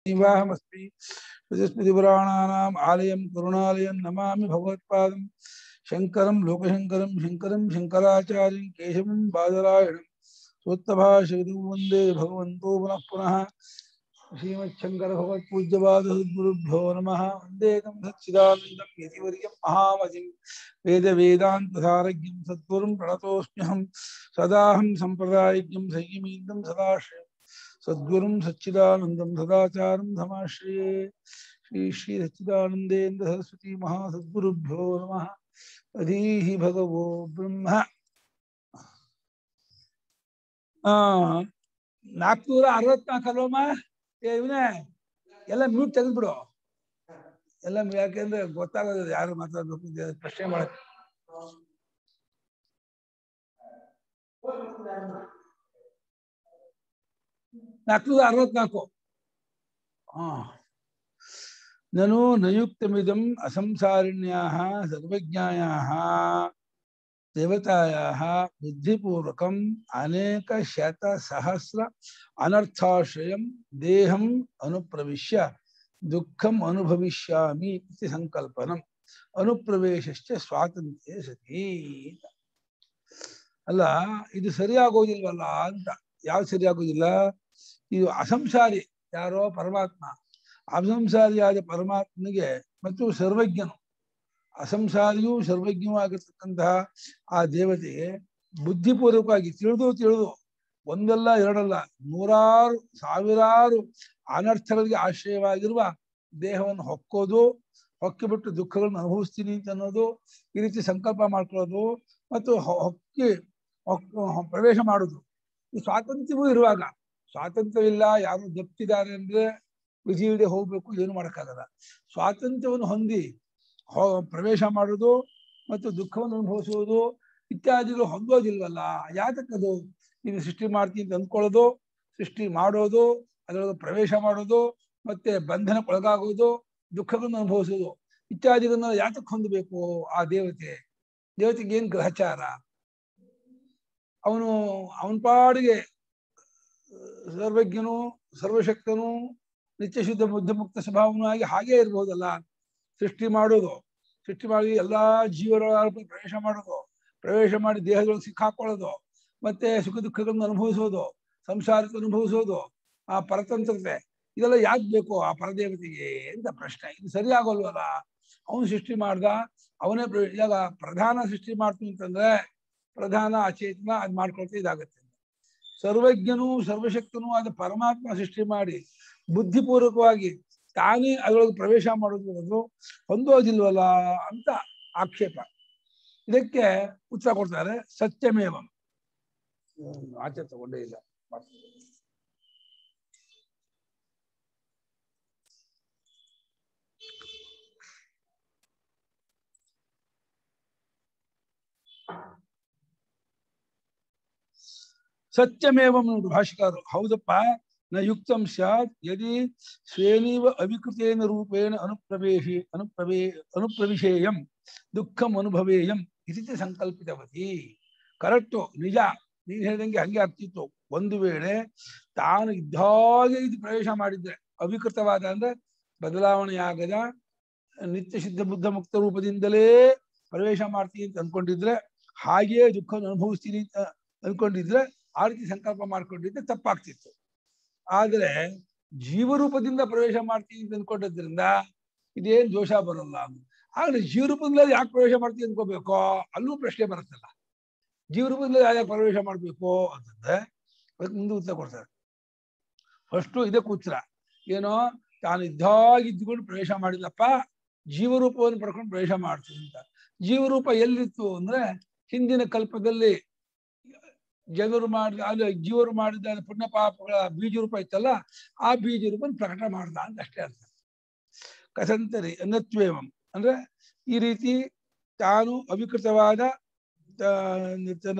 निवाहमस्मि स्मृतिस्मृतिपुराणानाम् आलयं करुणालयं नमामि भगवत्पादं शङ्करं लोकशङ्करं शङ्करं शङ्कराचार्यं केशवं बादरायणं सोत्तभाषितुं वन्दे भगवन्तो पुनः पुनः श्रीमच्छङ्करभगवत्पूज्यपादसद्गुरुभ्यो नमः वन्देकं सच्चिदानन्दं यतिवर्यं महामतिं वेदवेदान्तसारज्ञं सद्गुरुं प्रणतोऽस्म्यहं सदाहं सम्प्रदायज्ञं संयमीन्दं सदाश्रयम् सद्गुरुं सच्चिदानन्दं सदाचारं धमाश्रये श्री श्री सच्चिदानन्देन्द्र सरस्वती महासद्गुरुभ्यो नमः अधीः भगवो ब्रह्म ನಾಲ್ಕುನೂರ ಅರವತ್ನಾಲ್ಕು ಅಲ್ವಮ್ಮ ಏ ಇವನೇ ಎಲ್ಲ ಮ್ಯೂಟ್ ತೆಗೆದ್ಬಿಡು ಎಲ್ಲ ಯಾಕೆಂದ್ರೆ ಗೊತ್ತಾಗೋದು ಯಾರು ಮಾತಾಡ್ಬೇಕು ಅಂತ ಪ್ರಶ್ನೆ ಮಾಡಕ್ ನಾಲ್ಕುನೂರ ಅರವತ್ನಾಲ್ಕು ಹಾ ನನು ನಯುಕ್ತಮಿದಂ ಅಸಂಸಾರಿಣ್ಯಾಹ ಸರ್ವಜ್ಞಾಯಾಹ ದೇವತಾಯಾಹ ಬುದ್ಧಿಪೂರ್ವಕಂ ಅನೇಕ ಶತ ಸಹಸ್ರ ಅನರ್ಥಾಶ್ರಯಂ ದೇಹಂ ಅನುಪ್ರವಿಶ್ಯ ದುಃಖಂ ಅನುಭವಿಷ್ಯಾಮಿ ಇತಿ ಸಂಕಲ್ಪನಂ ಅನುಪ್ರವೇಶಶ್ಚ ಸ್ವಾತಂತ್ರ್ಯ ಸತಿ ಅಲ್ಲ ಇದು ಸರಿಯಾಗೋದಿಲ್ವಲ್ಲ ಅಂತ ಯಾವ್ದು ಸರಿಯಾಗೋದಿಲ್ಲ ಇದು ಅಸಂಸಾರಿ ಯಾರೋ ಪರಮಾತ್ಮ ಅಸಂಸಾರಿಯಾದ ಪರಮಾತ್ಮನಿಗೆ ಮತ್ತು ಸರ್ವಜ್ಞನು ಅಸಂಸಾರಿಯೂ ಸರ್ವಜ್ಞವೂ ಆಗಿರ್ತಕ್ಕಂತಹ ಆ ದೇವತೆಗೆ ಬುದ್ಧಿಪೂರ್ವಕವಾಗಿ ತಿಳಿದು ತಿಳಿದು ಒಂದಲ್ಲ ಎರಡಲ್ಲ ನೂರಾರು ಸಾವಿರಾರು ಅನರ್ಥಗಳಿಗೆ ಆಶ್ರಯವಾಗಿರುವ ದೇಹವನ್ನು ಹೊಕ್ಕೋದು ಹೊಕ್ಕಿಬಿಟ್ಟು ದುಃಖಗಳನ್ನು ಅನುಭವಿಸ್ತೀನಿ ಅಂತ ಅನ್ನೋದು ಈ ರೀತಿ ಸಂಕಲ್ಪ ಮಾಡ್ಕೊಳ್ಳೋದು ಮತ್ತು ಹೊಕ್ಕಿ ಪ್ರವೇಶ ಮಾಡೋದು ಈ ಸ್ವಾತಂತ್ರ್ಯವೂ ಇರುವಾಗ ಸ್ವಾತಂತ್ರ್ಯವಿಲ್ಲ ಯಾರು ದಪ್ತಿದ್ದಾರೆ ಅಂದ್ರೆ ವಿಧಿ ಇಲ್ಲದೆ ಹೋಗ್ಬೇಕು ಏನು ಮಾಡೋಕ್ಕಾಗಲ್ಲ ಸ್ವಾತಂತ್ರ್ಯವನ್ನು ಹೊಂದಿ ಪ್ರವೇಶ ಮಾಡೋದು ಮತ್ತು ದುಃಖವನ್ನು ಅನುಭವಿಸುವುದು ಇತ್ಯಾದಿಗಳು ಹೊಂದೋದಿಲ್ವಲ್ಲ ಯಾತಕ್ಕದು ಇದು ಸೃಷ್ಟಿ ಮಾಡ್ತೀನಿ ಅಂತ ಅಂದ್ಕೊಳ್ಳೋದು ಸೃಷ್ಟಿ ಮಾಡೋದು ಅದರೊಳಗೆ ಪ್ರವೇಶ ಮಾಡೋದು ಮತ್ತೆ ಬಂಧನಕ್ಕೊಳಗಾಗೋದು ದುಃಖಗಳನ್ನು ಅನುಭವಿಸೋದು ಇತ್ಯಾದಿಗಳನ್ನ ಯಾತಕ್ಕೆ ಹೊಂದಬೇಕು ಆ ದೇವತೆ ದೇವತೆಗೆ ಏನ್ ಗ್ರಹಚಾರ ಅವನು ಅವನ ಪಾಡಿಗೆ ಸರ್ವಜ್ಞನು ಸರ್ವಶಕ್ತನು ನಿತ್ಯ ಶುದ್ಧ ಬುದ್ಧಮುಕ್ತ ಸ್ವಭಾವನು ಆಗಿ ಹಾಗೇ ಇರ್ಬೋದಲ್ಲ ಸೃಷ್ಟಿ ಮಾಡೋದು ಸೃಷ್ಟಿ ಮಾಡಿ ಎಲ್ಲಾ ಜೀವರ ಪ್ರವೇಶ ಮಾಡೋದು ಪ್ರವೇಶ ಮಾಡಿ ದೇಹದೊಳಗೆ ಸಿಕ್ಕಾಕೊಳ್ಳೋದು ಮತ್ತೆ ಸುಖ ದುಃಖಗಳನ್ನು ಅನುಭವಿಸೋದು ಸಂಸಾರಕ್ಕೆ ಅನುಭವಿಸೋದು ಆ ಪರತಂತ್ರತೆ ಇದೆಲ್ಲ ಯಾಕೆ ಬೇಕು ಆ ಪರದೇವತೆಗೆ ಅಂತ ಪ್ರಶ್ನೆ ಇದು ಸರಿಯಾಗೋಲ್ವಲ್ಲ ಅವನು ಸೃಷ್ಟಿ ಮಾಡ್ದ ಅವನೇ ಇವಾಗ ಪ್ರಧಾನ ಸೃಷ್ಟಿ ಮಾಡ್ತೀನಿ ಅಂತಂದ್ರೆ ಪ್ರಧಾನ ಅಚೇತನ ಅದ್ ಮಾಡ್ಕೊಳ್ತಾ ಇದಾಗತ್ತೆ ಸರ್ವಜ್ಞನು ಸರ್ವಶಕ್ತನು ಆದ ಪರಮಾತ್ಮ ಸೃಷ್ಟಿ ಮಾಡಿ ಬುದ್ಧಿಪೂರ್ವಕವಾಗಿ ತಾನೇ ಅದರೊಳಗೆ ಪ್ರವೇಶ ಮಾಡೋದು ಹೊಂದೋದಿಲ್ವಲ್ಲ ಅಂತ ಆಕ್ಷೇಪ ಇದಕ್ಕೆ ಉತ್ತರ ಕೊಡ್ತಾರೆ ಸತ್ಯಮೇವ ಆಚೆ ತಗೊಂಡೇ ಇಲ್ಲ ಸತ್ಯಮೇವ ನೋಡು ಭಾಷಿಕಾರು ಹೌದಪ್ಪ ನ ಯುಕ್ತಂ ಸ್ಯಾತ್ ಯದಿ ಸ್ವೇನೀವ ಅವಿಕೃತೇನ ರೂಪೇಣ ಅನುಪ್ರವೇಶಿ ಅನುಪ್ರವೇ ಅನುಪ್ರವಿಶೇಯಂ ದುಃಖಂ ಅನುಭವೇಯಂ ಇತಿ ಸಂಕಲ್ಪಿತವತಿ ಕರೆಕ್ಟು ನಿಜ ನೀನ್ ಹೇಳ್ದಂಗೆ ಹಂಗೆ ಆಗ್ತಿತ್ತು ಒಂದು ವೇಳೆ ತಾನು ಇದ್ದಾಗೆ ಇದು ಪ್ರವೇಶ ಮಾಡಿದ್ರೆ ಅವಿಕೃತವಾದ ಅಂದ್ರೆ ಬದಲಾವಣೆಯಾಗದ ನಿತ್ಯ ಸಿದ್ಧ ಬುದ್ಧ ಮುಕ್ತ ರೂಪದಿಂದಲೇ ಪ್ರವೇಶ ಮಾಡ್ತೀನಿ ಅಂತ ಅನ್ಕೊಂಡಿದ್ರೆ ಹಾಗೆಯೇ ದುಃಖವನ್ನು ಅನುಭವಿಸ್ತೀನಿ ಅಂತ ಅನ್ಕೊಂಡಿದ್ರೆ ಆ ರೀತಿ ಸಂಕಲ್ಪ ಮಾಡ್ಕೊಂಡಿದ್ರೆ ತಪ್ಪಾಗ್ತಿತ್ತು ಆದ್ರೆ ಜೀವರೂಪದಿಂದ ಪ್ರವೇಶ ಮಾಡ್ತೀನಿ ಅಂತ ಅನ್ಕೊಂಡಿದ್ರಿಂದ ಇದೇನ್ ದೋಷ ಬರಲ್ಲ ಆದ್ರೆ ಜೀವರೂಪದಿಂದ ಯಾಕೆ ಪ್ರವೇಶ ಮಾಡ್ತೀನಿ ಅನ್ಕೋಬೇಕೋ ಅಲ್ಲೂ ಪ್ರಶ್ನೆ ಬರುತ್ತಲ್ಲ ಜೀವರೂಪದಿಂದ ಯಾಕೆ ಪ್ರವೇಶ ಮಾಡ್ಬೇಕು ಅಂತಂದ್ರೆ ಅದಕ್ಕೆ ಮುಂದೆ ಉತ್ತರ ಕೊಡ್ತಾರೆ ಫಸ್ಟು ಇದಕ್ಕೆ ಉತ್ತರ ಏನೋ ತಾನು ಇದ್ದಾಗಿದ್ದುಕೊಂಡು ಪ್ರವೇಶ ಮಾಡಿಲ್ಲಪ್ಪ ಜೀವರೂಪವನ್ನು ಪಡ್ಕೊಂಡು ಪ್ರವೇಶ ಮಾಡ್ತೀನಿ ಅಂತ ಜೀವರೂಪ ಎಲ್ಲಿತ್ತು ಅಂದ್ರೆ ಹಿಂದಿನ ಕಲ್ಪದಲ್ಲಿ ಜನರು ಮಾಡಿದ ಅಲ್ಲಿ ಜೀವರು ಮಾಡಿದ ಪುಣ್ಯ ಪಾಪಗಳ ಬೀಜ ರೂಪ ಇತ್ತಲ್ಲ ಆ ಬೀಜ ರೂಪ ಪ್ರಕಟ ಮಾಡ್ದ ಅಂತ ಅಷ್ಟೇ ಅರ್ಥ ಕಸಂತರಿ ಅನ್ನತ್ವೇಮಂ ಅಂದ್ರೆ ಈ ರೀತಿ ತಾನು ಅವಿಕೃತವಾದ ತನ್ನ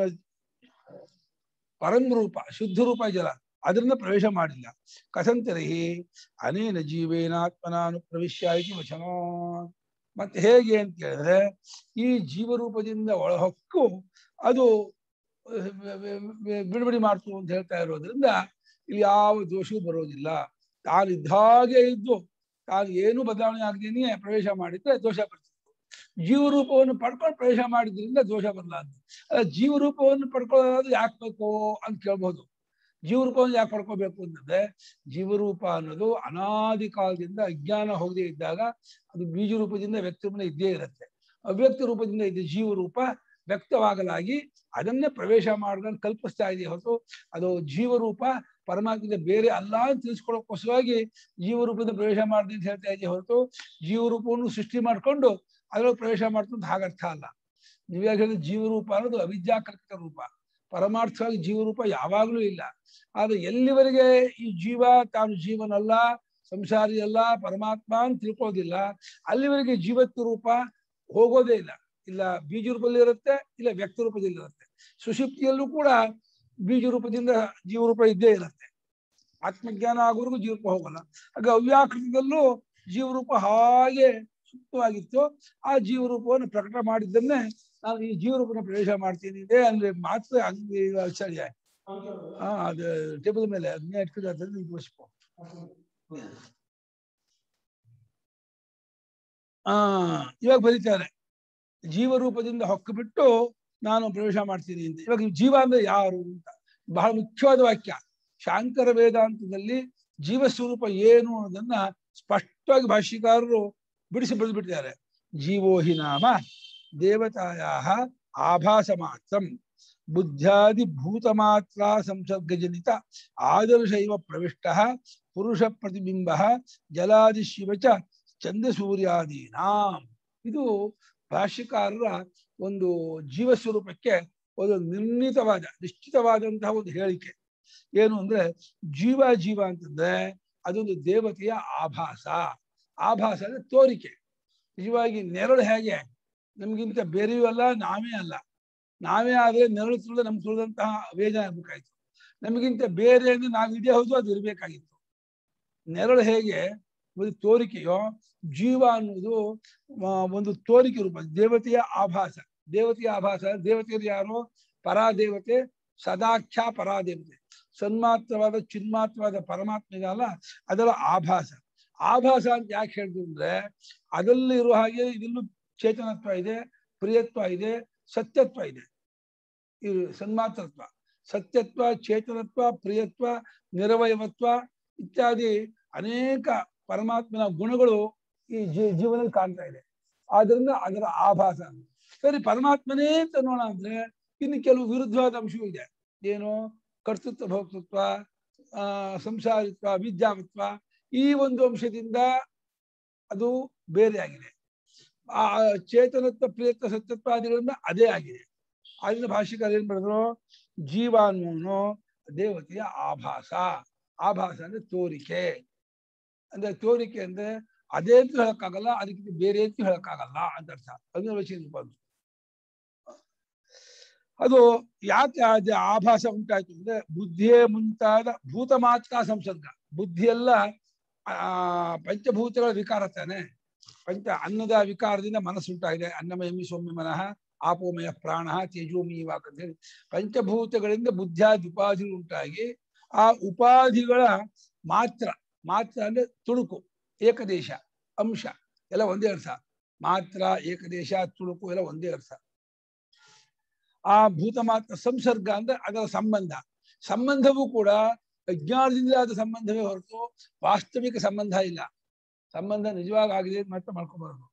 ಪರಂ ರೂಪ ಶುದ್ಧ ರೂಪ ಜಲ ಅದನ್ನ ಪ್ರವೇಶ ಮಾಡಿಲ್ಲ ಕಸಂತರಿ ಅನೇನ ಜೀವೇನಾತ್ಮನಾನು ಪ್ರವೇಶ ಇತಿ ವಚನ ಮತ್ತೆ ಹೇಗೆ ಅಂತ ಕೇಳಿದ್ರೆ ಈ ಜೀವರೂಪದಿಂದ ಒಳಹೊಕ್ಕು ಅದು ಬಿಡುಗಡೆ ಮಾಡ್ತು ಅಂತ ಹೇಳ್ತಾ ಇರೋದ್ರಿಂದ ಇಲ್ಲಿ ಯಾವ ದೋಷವೂ ಬರೋದಿಲ್ಲ ತಾನು ಇದ್ದಾಗೆ ಇದ್ದು ತಾನು ಏನು ಬದಲಾವಣೆ ಆಗದೇನೆ ಪ್ರವೇಶ ಮಾಡಿದ್ರೆ ದೋಷ ಬರ್ತಿತ್ತು ಜೀವರೂಪವನ್ನು ಪಡ್ಕೊಂಡು ಪ್ರವೇಶ ಮಾಡಿದ್ರಿಂದ ದೋಷ ಬರಲಾರ್ದು ಅಲ್ಲ ಜೀವರೂಪವನ್ನು ಪಡ್ಕೊಳ್ಳೋದು ಯಾಕೆ ಬೇಕು ಅಂತ ಕೇಳ್ಬೋದು ಜೀವರೂಪವನ್ನು ಯಾಕೆ ಪಡ್ಕೋಬೇಕು ಅಂತಂದ್ರೆ ಜೀವರೂಪ ಅನ್ನೋದು ಅನಾದಿ ಕಾಲದಿಂದ ಅಜ್ಞಾನ ಹೋಗದೆ ಇದ್ದಾಗ ಅದು ಬೀಜ ರೂಪದಿಂದ ವ್ಯಕ್ತಿ ರೂಪದಿಂದ ಇದ್ದೇ ಇರುತ್ತೆ ಅವ್ಯಕ್ತ ರೂಪದಿಂದ ಇದ್ದ ಜೀವರೂಪ ವ್ಯಕ್ತವಾಗಲಾಗಿ ಅದನ್ನೇ ಪ್ರವೇಶ ಮಾಡಿದ್ರೆ ಕಲ್ಪಿಸ್ತಾ ಇದೆ ಹೊರತು ಅದು ಜೀವರೂಪ ಪರಮಾತ್ಮದ ಬೇರೆ ಅಲ್ಲ ಅಂತ ತಿಳಿಸ್ಕೊಳ್ಳೋಕ್ಕೋಸ್ಕರವಾಗಿ ಜೀವರೂಪದಿಂದ ಪ್ರವೇಶ ಮಾಡಿದೆ ಅಂತ ಹೇಳ್ತಾ ಇದೆ ಹೊರತು ಜೀವರೂಪವನ್ನು ಸೃಷ್ಟಿ ಮಾಡ್ಕೊಂಡು ಅದರೊಳಗೆ ಪ್ರವೇಶ ಮಾಡ್ತಂತ ಹಾಗರ್ಥ ಅಲ್ಲ ನೀವ್ಯಾಗ ಹೇಳಿದ ಜೀವರೂಪ ಅನ್ನೋದು ಅವಿದ್ಯಾಕಲ್ಪಿತ ರೂಪ ಪರಮಾರ್ಥವಾಗಿ ಜೀವರೂಪ ಯಾವಾಗಲೂ ಇಲ್ಲ ಆದ್ರೆ ಎಲ್ಲಿವರೆಗೆ ಈ ಜೀವ ತಾನು ಜೀವನಲ್ಲ ಸಂಸಾರಿ ಅಲ್ಲ ಪರಮಾತ್ಮ ಅಂತ ತಿಳ್ಕೊಳ್ಳೋದಿಲ್ಲ ಅಲ್ಲಿವರೆಗೆ ಜೀವತ್ವ ರೂಪ ಹೋಗೋದೇ ಇಲ್ಲ ಇಲ್ಲ ಬೀಜ ರೂಪದಲ್ಲಿ ಇರುತ್ತೆ ಇಲ್ಲ ವ್ಯಕ್ತ ರೂಪದಲ್ಲಿ ಇರುತ್ತೆ ಸುಷುಪ್ತಿಯಲ್ಲೂ ಕೂಡ ಬೀಜ ರೂಪದಿಂದ ಜೀವರೂಪ ಇದ್ದೇ ಇರುತ್ತೆ ಆತ್ಮಜ್ಞಾನ ಆಗೋವರೆಗೂ ಜೀವರೂಪ ಹೋಗಲ್ಲ ಹಾಗೆ ಅವ್ಯಾಕೃತದಲ್ಲೂ ಜೀವರೂಪ ಹಾಗೆ ಸುಪ್ತವಾಗಿತ್ತು ಆ ಜೀವರೂಪವನ್ನು ಪ್ರಕಟ ಮಾಡಿದ್ದನ್ನೇ ನಾನು ಈ ಜೀವರೂಪನ ಪ್ರವೇಶ ಮಾಡ್ತೀನಿ ಇದೆ ಅಂದ್ರೆ ಮಾತ್ರ ಹಂಗೆ ಆಶ್ಚರ್ಯ ಹಾ ಅದು ಟೇಬಲ್ ಮೇಲೆ ಅದನ್ನೇ ಇಟ್ಕೊಂಡು ಅದನ್ನ ತೋರಿಸ್ಕೊ ಆ ಇವಾಗ ಬರೀತಾರೆ ಜೀವರೂಪದಿಂದ ಹೊಕ್ಕು ಬಿಟ್ಟು ನಾನು ಪ್ರವೇಶ ಮಾಡ್ತೀನಿ ಅಂತ ಇವಾಗ ಈ ಜೀವ ಅಂದ್ರೆ ಯಾರು ಅಂತ ಬಹಳ ಮುಖ್ಯವಾದ ವಾಕ್ಯ ಶಾಂಕರ ವೇದಾಂತದಲ್ಲಿ ಜೀವ ಸ್ವರೂಪ ಏನು ಅನ್ನೋದನ್ನ ಸ್ಪಷ್ಟವಾಗಿ ಭಾಷ್ಯಕಾರರು ಬಿಡಿಸಿ ಬರೆದ್ಬಿಟ್ಟಿದ್ದಾರೆ ಜೀವೋ ಹಿ ನಾಮ ದೇವತಾಯ ಆಭಾಸ ಮಾತ್ರಂ ಬುದ್ಧ್ಯಾದಿ ಭೂತ ಮಾತ್ರ ಸಂಸರ್ಗಜನಿತ ಆದರ್ಶ ಇವ ಪ್ರವಿಷ್ಟ ಪುರುಷ ಪ್ರತಿಬಿಂಬ ಜಲಾದಿ ಶಿವಚ ಚಂದ್ರ ಸೂರ್ಯಾದೀನಾಂ ಇದು ಭಾಷ್ಯಕಾರರ ಒಂದು ಜೀವ ಸ್ವರೂಪಕ್ಕೆ ಒಂದು ನಿರ್ಣಿತವಾದ ನಿಶ್ಚಿತವಾದಂತಹ ಒಂದು ಹೇಳಿಕೆ ಏನು ಅಂದ್ರೆ ಜೀವ ಜೀವ ಅಂತಂದ್ರೆ ಅದೊಂದು ದೇವತೆಯ ಆಭಾಸ ಆಭಾಸ ಅಂದ್ರೆ ತೋರಿಕೆ ನಿಜವಾಗಿ ನೆರಳು ಹೇಗೆ ನಮ್ಗಿಂತ ಬೇರೆಯೂ ಅಲ್ಲ ನಾವೇ ಅಲ್ಲ ನಾವೇ ಆದ್ರೆ ನೆರಳು ತುಳಿದ ನಮ್ಗೆ ತುಳಿದಂತಹ ವೇದ ಆಗ್ಬೇಕಾಯ್ತು ನಮಗಿಂತ ಬೇರೆ ಅಂದ್ರೆ ನಾವು ಇದೇ ಹೌದು ಅದು ಇರ್ಬೇಕಾಗಿತ್ತು ನೆರಳು ಹೇಗೆ ಒಂದು ತೋರಿಕೆಯೋ ಜೀವ ಅನ್ನೋದು ಆ, ಒಂದು ತೋರಿಕೆ ರೂಪ ದೇವತೆಯ ಆಭಾಸ ದೇವತೆಯ ಆಭಾಸ ದೇವತೆಯರು ಯಾರು ಪರಾದೇವತೆ ಸದಾಖ್ಯ ಪರಾದೇವತೆ ಸನ್ಮಾತ್ರವಾದ ಚಿನ್ಮಾತ್ರವಾದ ಪರಮಾತ್ಮ ಇದಲ್ಲ ಅದರ ಆಭಾಸ ಆಭಾಸ ಅಂತ ಯಾಕೆ ಹೇಳಿದ್ರು ಅಂದ್ರೆ ಅದಲ್ಲಿ ಇರುವ ಹಾಗೆ ಇದರಲ್ಲೂ ಚೇತನತ್ವ ಇದೆ ಪ್ರಿಯತ್ವ ಇದೆ ಸತ್ಯತ್ವ ಇದೆ ಇದು ಸನ್ಮಾತ್ರತ್ವ ಸತ್ಯತ್ವ ಚೇತನತ್ವ ಪ್ರಿಯತ್ವ ನಿರವಯವತ್ವ ಇತ್ಯಾದಿ ಅನೇಕ ಪರಮಾತ್ಮನ ಗುಣಗಳು ಈ ಜೀ ಜೀವನದಲ್ಲಿ ಕಾಣ್ತಾ ಇದೆ ಆದ್ರಿಂದ ಅದರ ಆಭಾಸ ಸರಿ ಪರಮಾತ್ಮನೇ ಅಂತ ನೋಡೋಣ ಅಂದ್ರೆ ಇನ್ನು ಕೆಲವು ವಿರುದ್ಧವಾದ ಅಂಶವೂ ಇದೆ ಏನು ಕರ್ತೃತ್ವ ಭೋಕ್ತೃತ್ವ ಆ ಸಂಸಾರಿತ್ವ ವಿದ್ಯಾವತ್ವ ಈ ಒಂದು ಅಂಶದಿಂದ ಅದು ಬೇರೆ ಆಗಿದೆ ಆ ಚೇತನತ್ವ ಪ್ರಿಯತ್ವ ಸತ್ಯತ್ವಾದಿಗಳಿಂದ ಅದೇ ಆಗಿದೆ ಆದ್ರಿಂದ ಭಾಷಿಕಾರ ಏನ್ ಮಾಡಿದ್ರು ಜೀವ ಅನ್ನೋನು ದೇವತೆಯ ಆಭಾಸ ಆಭಾಸ ಅಂದ್ರೆ ತೋರಿಕೆ ಅಂದ್ರೆ ತೋರಿಕೆ ಅಂದ್ರೆ ಅದೇ ಅಂತ ಹೇಳಕ್ಕಾಗಲ್ಲ ಅದಕ್ಕಿಂತ ಬೇರೆ ಅಂತ ಹೇಳಕ್ಕಾಗಲ್ಲ ಅಂತ ಅರ್ಥ ಅದನ್ನ ವಿಷಯ ಬಂದು ಅದು ಯಾಕೆ ಅದು ಆಭಾಸ ಉಂಟಾಯ್ತು ಅಂದ್ರೆ ಬುದ್ಧಿಯೇ ಮುಂತಾದ ಭೂತ ಮಾತ್ರ ಸಂಸರ್ಗ ಬುದ್ಧಿಯೆಲ್ಲ ಆ ಪಂಚಭೂತಗಳ ವಿಕಾರ ತಾನೆ ಪಂಚ ಅನ್ನದ ವಿಕಾರದಿಂದ ಮನಸ್ಸು ಉಂಟಾಗಿದೆ ಅನ್ನಮಯಮಿ ಸೌಮ್ಯ ಮನಃ ಆಪೋಮಯ ಪ್ರಾಣ ತೇಜೋಮಿ ವಾಕ್ ಅಂತ ಹೇಳಿ ಪಂಚಭೂತಗಳಿಂದ ಬುದ್ಧಿಯಾದಿ ಉಪಾಧಿಗಳು ಉಂಟಾಗಿ ಆ ಉಪಾಧಿಗಳ ಮಾತ್ರ ಮಾತ್ರ ಅಂದ್ರೆ ತುಣುಕು ಏಕದೇಶ ಅಂಶ ಎಲ್ಲ ಒಂದೇ ಅರ್ಥ ಮಾತ್ರ ಏಕದೇಶ ತುಣುಕು ಎಲ್ಲ ಒಂದೇ ಅರ್ಥ ಆ ಭೂತ ಮಾತ್ರ ಸಂಸರ್ಗ ಅಂದ್ರೆ ಅದರ ಸಂಬಂಧ ಸಂಬಂಧವೂ ಕೂಡ ಅಜ್ಞಾನದಿಂದ ಆದ ಸಂಬಂಧವೇ ಹೊರತು ವಾಸ್ತವಿಕ ಸಂಬಂಧ ಇಲ್ಲ ಸಂಬಂಧ ನಿಜವಾಗಿ ಆಗಿದೆ ಅಂತ ಮಾತ್ರ ಮಾಡ್ಕೋಬಾರದು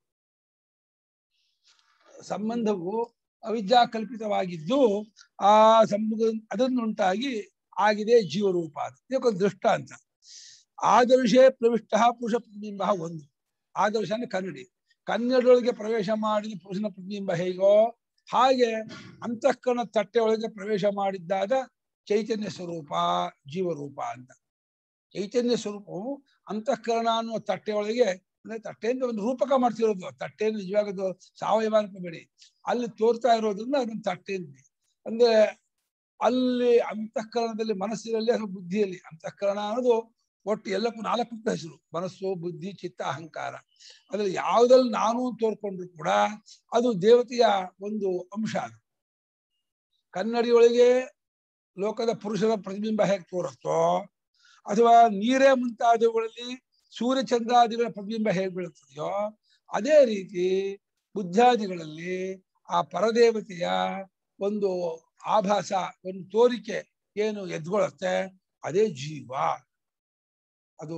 ಸಂಬಂಧವು ಅವಿದ್ಯಾ ಕಲ್ಪಿತವಾಗಿದ್ದು ಆ ಸಂಬಂಧ ಅದನ್ನುಂಟಾಗಿ ಆಗಿದೆ ಜೀವರೂಪ ಅಂತ ಇದಕ್ಕೊಂದು ದೃಷ್ಟಾಂತ ಆದರ್ಶೇ ಪ್ರವಿಷ್ಟ ಪುರುಷ ಪ್ರತಿಬಿಂಬ ಒಂದು ಆದರ್ಶ ಅಂದ್ರೆ ಕನ್ನಡಿ ಕನ್ನಡದೊಳಗೆ ಪ್ರವೇಶ ಮಾಡಿದ ಪುರುಷನ ಪ್ರತಿಬಿಂಬ ಹೇಗೋ ಹಾಗೆ ಅಂತಃಕರಣ ತಟ್ಟೆ ಒಳಗೆ ಪ್ರವೇಶ ಮಾಡಿದ್ದಾದ ಚೈತನ್ಯ ಸ್ವರೂಪ ಜೀವರೂಪ ಅಂತ ಚೈತನ್ಯ ಸ್ವರೂಪವು ಅಂತಃಕರಣ ಅನ್ನುವ ತಟ್ಟೆ ಒಳಗೆ ಅಂದ್ರೆ ತಟ್ಟೆಯಿಂದ ಒಂದು ರೂಪಕ ಮಾಡ್ತಿರೋದು ತಟ್ಟೆಯನ್ನು ನಿಜವಾಗದು ಸಾವಯವ ಅನ್ಕೋಬೇಡಿ ಅಲ್ಲಿ ತೋರ್ತಾ ಇರೋದ್ರಿಂದ ಅದನ್ನ ತಟ್ಟೆ ಅಂತೀವಿ. ಅಂದ್ರೆ ಅಲ್ಲಿ ಅಂತಃಕರಣದಲ್ಲಿ ಮನಸ್ಸಿನಲ್ಲಿ ಅಥವಾ ಬುದ್ಧಿಯಲ್ಲಿ ಅಂತಃಕರಣ ಅನ್ನೋದು ಒಟ್ಟು ಎಲ್ಲಕ್ಕೂ ನಾಲ್ಕು ಹೆಸರು ಮನಸ್ಸು ಬುದ್ಧಿ ಚಿತ್ತ ಅಹಂಕಾರ ಅದ್ರಲ್ಲಿ ಯಾವ್ದ್ರಲ್ಲಿ ನಾನು ಅಂತ ತೋರ್ಕೊಂಡ್ರು ಕೂಡ ಅದು ದೇವತೆಯ ಒಂದು ಅಂಶ ಅದು ಕನ್ನಡಿಯೊಳಗೆ ಲೋಕದ ಪುರುಷರ ಪ್ರತಿಬಿಂಬ ಹೇಗೆ ತೋರುತ್ತೋ ಅಥವಾ ನೀರೇ ಮುಂತಾದವುಗಳಲ್ಲಿ ಸೂರ್ಯ ಚಂದ್ರಾದಿಗಳ ಪ್ರತಿಬಿಂಬ ಹೇಗೆ ಬೀಳುತ್ತದೆಯೋ ಅದೇ ರೀತಿ ಬುದ್ಧಾದಿಗಳಲ್ಲಿ ಆ ಪರದೇವತೆಯ ಒಂದು ಆಭಾಸ ಒಂದು ತೋರಿಕೆ ಏನು ಎದ್ಗೊಳತ್ತೆ ಅದೇ ಜೀವ ಅದು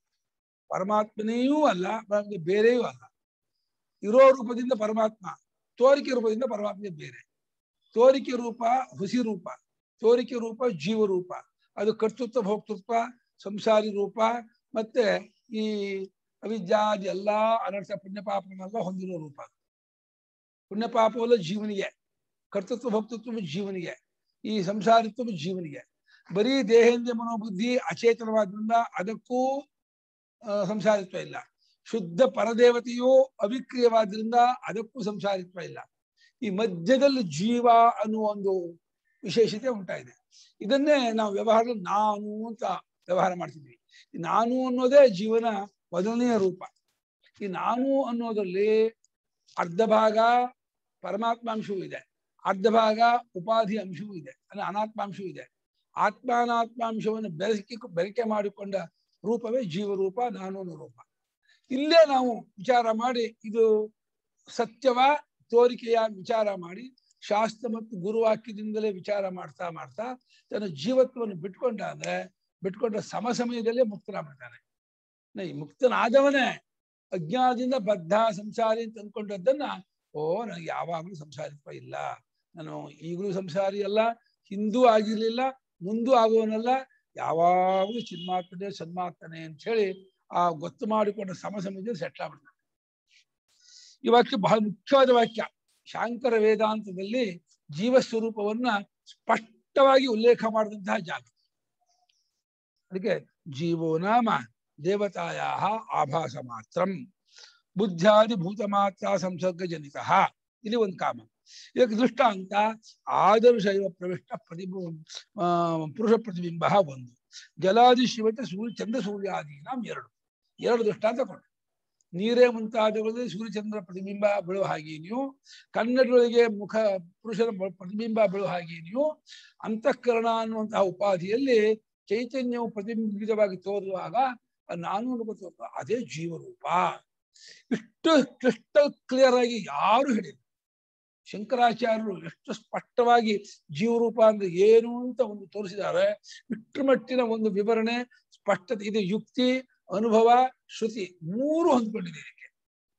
ಪರಮಾತ್ಮನೆಯೂ ಅಲ್ಲ ಮತ್ತೆ ಬೇರೆಯೂ ಅಲ್ಲ ಇರೋ ರೂಪದಿಂದ ಪರಮಾತ್ಮ ತೋರಿಕೆ ರೂಪದಿಂದ ಪರಮಾತ್ಮ ಬೇರೆ ತೋರಿಕೆ ರೂಪ ಹುಸಿ ರೂಪ ತೋರಿಕೆ ರೂಪ ಜೀವ ರೂಪ ಅದು ಕರ್ತೃತ್ವ ಭೋಕ್ತೃತ್ವ ಸಂಸಾರಿ ರೂಪ ಮತ್ತೆ ಈ ಅವಿದ್ಯಾದಿ ಎಲ್ಲಾ ಅನರ್ಥ ಪುಣ್ಯ ಪಾಪಗಳನ್ನೆಲ್ಲ ಹೊಂದಿರೋ ರೂಪ ಪುಣ್ಯ ಪಾಪವಲ್ಲ ಜೀವನಿಗೆ ಕರ್ತೃತ್ವ ಭೋಕ್ತೃತ್ವ ಜೀವನಿಗೆ ಈ ಸಂಸಾರಿತ್ವ ಜೀವನಿಗೆ ಬರೀ ದೇಹೇಂದ್ರಿಯ ಮನೋಬುದ್ಧಿ ಅಚೇತನವಾದ್ರಿಂದ ಅದಕ್ಕೂ ಆ, ಸಂಸಾರಿತ್ವ ಇಲ್ಲ ಶುದ್ಧ ಪರದೇವತೆಯು ಅವಿಕ್ರಿಯವಾದ್ರಿಂದ ಅದಕ್ಕೂ ಸಂಸಾರಿತ್ವ ಇಲ್ಲ ಈ ಮಧ್ಯದಲ್ಲಿ ಜೀವ ಅನ್ನುವ ಒಂದು ವಿಶೇಷತೆ ಉಂಟಾಗಿದೆ ಇದನ್ನೇ ನಾವು ವ್ಯವಹಾರದಲ್ಲಿ ನಾನು ಅಂತ ವ್ಯವಹಾರ ಮಾಡ್ತಿದ್ವಿ ಈ ನಾನು ಅನ್ನೋದೇ ಜೀವನ ಮೊದಲನೆಯ ರೂಪ ಈ ನಾನು ಅನ್ನೋದ್ರಲ್ಲಿ ಅರ್ಧ ಭಾಗ ಪರಮಾತ್ಮಾಂಶವೂ ಇದೆ ಅರ್ಧ ಭಾಗ ಉಪಾಧಿ ಅಂಶವೂ ಇದೆ ಅಂದ್ರೆ ಅನಾತ್ಮಾಂಶವೂ ಇದೆ ಆತ್ಮಾನಾತ್ಮಾಂಶವನ್ನು ಬೆರಕಿ ಬೆರಕೆ ಮಾಡಿಕೊಂಡ ರೂಪವೇ ಜೀವರೂಪ ನಾನು ಅನ್ನೋ ರೂಪ ಇಲ್ಲೇ ನಾವು ವಿಚಾರ ಮಾಡಿ ಇದು ಸತ್ಯವ ತೋರಿಕೆಯ ವಿಚಾರ ಮಾಡಿ ಶಾಸ್ತ್ರ ಮತ್ತು ಗುರುವಾಕ್ಯದಿಂದಲೇ ವಿಚಾರ ಮಾಡ್ತಾ ಮಾಡ್ತಾ ತನ್ನ ಜೀವತ್ವವನ್ನು ಬಿಟ್ಕೊಂಡ ಅಂದ್ರೆ ಬಿಟ್ಕೊಂಡ ಸಮ ಸಮಯದಲ್ಲೇ ಮುಕ್ತನಾಗ್ಬಿಡ್ತಾನೆ ನ- ಈ ಮುಕ್ತನಾದವನೇ ಅಜ್ಞಾನದಿಂದ ಬದ್ಧ ಸಂಸಾರಿ ಅಂತ ಅಂದ್ಕೊಂಡದ್ದನ್ನ ಓ ನನಗೆ ಯಾವಾಗಲೂ ಸಂಸಾರಿತ್ವ ಇಲ್ಲ ನಾನು ಈಗಲೂ ಸಂಸಾರಿ ಅಲ್ಲ ಹಿಂದೂ ಆಗಿರ್ಲಿಲ್ಲ ಮುಂದೂ ಆಗುವನಲ್ಲ ಯಾವಾಗಲೂ ಚಿನ್ಮಾತ್ಮನೆ ಸನ್ಮಾತ್ಮನೆ ಅಂತ ಹೇಳಿ ಆ ಗೊತ್ತು ಮಾಡಿಕೊಂಡ ಸಮ ಸಮಯದಲ್ಲಿ ಸೆಟ್ಲ್ ಆಗ್ಬಿಡ್ತಾನೆ ಈ ವಾಕ್ಯ ಬಹಳ ಮುಖ್ಯವಾದ ವಾಕ್ಯ ಶಾಂಕರ ವೇದಾಂತದಲ್ಲಿ ಜೀವ ಸ್ವರೂಪವನ್ನ ಸ್ಪಷ್ಟವಾಗಿ ಉಲ್ಲೇಖ ಮಾಡಿದಂತಹ ಜಾಗ ಅದಕ್ಕೆ ಜೀವೋ ನಾಮ ದೇವತಾಯ ಆಭಾಸ ಮಾತ್ರಂ ಬುದ್ಧಾದಿ ಭೂತ ಮಾತ್ರ ಸಂಸರ್ಗ ಜನಿತ ಇಲ್ಲಿ ಒಂದು ಕಾಮ ಇದಕ್ಕೆ ದೃಷ್ಟಾಂತ ಆದರ್ಶ ಇವ ಪ್ರವಿಷ್ಟ ಪ್ರತಿಬು ಆ, ಪುರುಷ ಪ್ರತಿಬಿಂಬ ಒಂದು ಜಲಾದಿ ಶಿವತೆ ಸೂರ್ಯ ಚಂದ್ರ ಸೂರ್ಯಾದಿ ನಾಮ್ ಎರಡು ಎರಡು ದೃಷ್ಟಾಂತ ಕೊಟ್ಟು ನೀರೇ ಮುಂತಾದವುಗಳಲ್ಲಿ ಸೂರ್ಯಚಂದ್ರ ಪ್ರತಿಬಿಂಬ ಬೀಳುವ ಹಾಗೆ ನೀವು ಕನ್ನಡಗಳಿಗೆ ಮುಖ ಪುರುಷನ ಬ- ಪ್ರತಿಬಿಂಬ ಬೀಳುವ ಹಾಗೆ ನೀವು ಅಂತಃಕರಣ ಅನ್ನುವಂತಹ ಉಪಾಧಿಯಲ್ಲಿ ಚೈತನ್ಯವು ಪ್ರತಿಬಿಂಬಿತವಾಗಿ ತೋರುವಾಗ ಅದು ನಾನು ಅನ್ನುವ ತೋರುವ ಅದೇ ಜೀವರೂಪ ಇಷ್ಟು ಕ್ರಿಸ್ಟಲ್ ಕ್ಲಿಯರ್ ಆಗಿ ಯಾರು ಹೇಳಿಲ್ಲ ಶಂಕರಾಚಾರ್ಯರು ಎಷ್ಟು ಸ್ಪಷ್ಟವಾಗಿ ಜೀವರೂಪ ಅಂದ್ರೆ ಏನು ಅಂತ ಒಂದು ತೋರಿಸಿದ್ದಾರೆ ಇಷ್ಟು ಮಟ್ಟಿನ ಒಂದು ವಿವರಣೆ ಸ್ಪಷ್ಟತೆ ಇದು ಯುಕ್ತಿ ಅನುಭವ ಶ್ರುತಿ ಮೂರು ಹೊಂದ್ಕೊಂಡಿದೆ ಇದಕ್ಕೆ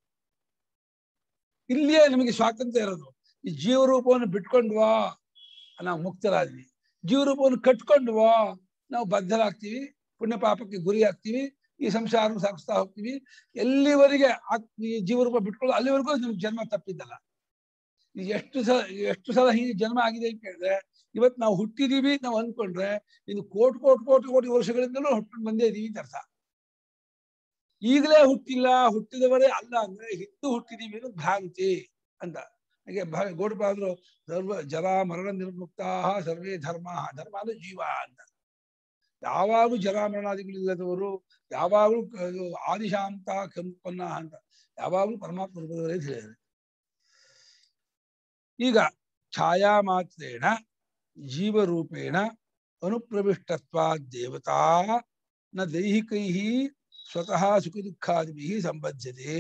ಇಲ್ಲಿಯೇ ನಮಗೆ ಸ್ವಾತಂತ್ರ್ಯ ಇರೋದು ಈ ಜೀವರೂಪವನ್ನು ಬಿಟ್ಕೊಂಡ್ವಾ ನಾವು ಮುಕ್ತರಾದ್ವಿ ಜೀವರೂಪವನ್ನು ಕಟ್ಕೊಂಡ್ವಾ ನಾವು ಬದ್ಧರಾಗ್ತೀವಿ ಪುಣ್ಯ ಪಾಪಕ್ಕೆ ಗುರಿ ಆಗ್ತೀವಿ ಈ ಸಂಸಾರ ಸಾಗಿಸ್ತಾ ಹೋಗ್ತೀವಿ ಎಲ್ಲಿವರೆಗೆ ಆತ್- ಈ ಜೀವರೂಪ ಬಿಟ್ಕೊಳ್ಳೋ ಅಲ್ಲಿವರೆಗೂ ನಮ್ಗೆ ಜನ್ಮ ತಪ್ಪಿದ್ದಲ್ಲ ಇದು ಎಷ್ಟು ಸಲ ಎಷ್ಟು ಸಲ ಹೀಗೆ ಜನ್ಮ ಆಗಿದೆ ಅಂತ ಕೇಳಿದ್ರೆ ಇವತ್ತು ನಾವು ಹುಟ್ಟಿದೀವಿ ನಾವು ಅಂದ್ಕೊಂಡ್ರೆ ಇದು ಕೋಟಿ ಕೋಟಿ ಕೋಟಿ ಕೋಟಿ ವರ್ಷಗಳಿಂದಲೂ ಹುಟ್ಟು ಬಂದೇ ಇದೀವಿ ಅಂತ ಅರ್ಥ ಈಗಲೇ ಹುಟ್ಟಿಲ್ಲ ಹುಟ್ಟಿದವರೇ ಅಲ್ಲ ಅಂದ್ರೆ ಹಿಂದೂ ಹುಟ್ಟಿದೀವಿ ಅನ್ನೋದು ಭ್ರಾಂತಿ ಅಂತ ಹಾಗೆ ಭಾ- ಗೌಡಪಾದರು ಸರ್ವ ಜರ ಮರಣ ನಿರ್ಮುಕ್ತಾ ಸರ್ವೇ ಧರ್ಮ ಧರ್ಮ ಅಂದ್ರೆ ಜೀವ ಅಂತ ಯಾವಾಗಲೂ ಜರ ಮರಣಾದಿಗಳಿಲ್ಲದವರು ಯಾವಾಗಲೂ ಕ- ಇದು ಆದಿಶಾಂತ ಕಂಪನ್ನ ಅಂತ ಯಾವಾಗಲೂ ಪರಮಾತ್ಮ ರೂಪದವರೇ ಅಂತ ಹೇಳಿದ್ದಾರೆ ಈಗ ಛಾಯಾ ಮಾತ್ರೇಣ ಜೀವರೂಪೇಣ ಅನುಪ್ರವಿಷ್ಟತ್ವಾ ದೇವತಾ ನ ದೈಹಿಕೈ ಸ್ವತಃ ಸುಖ ದುಃಖಾದಿಭಿ ಸಂಬದ್ಧತೆ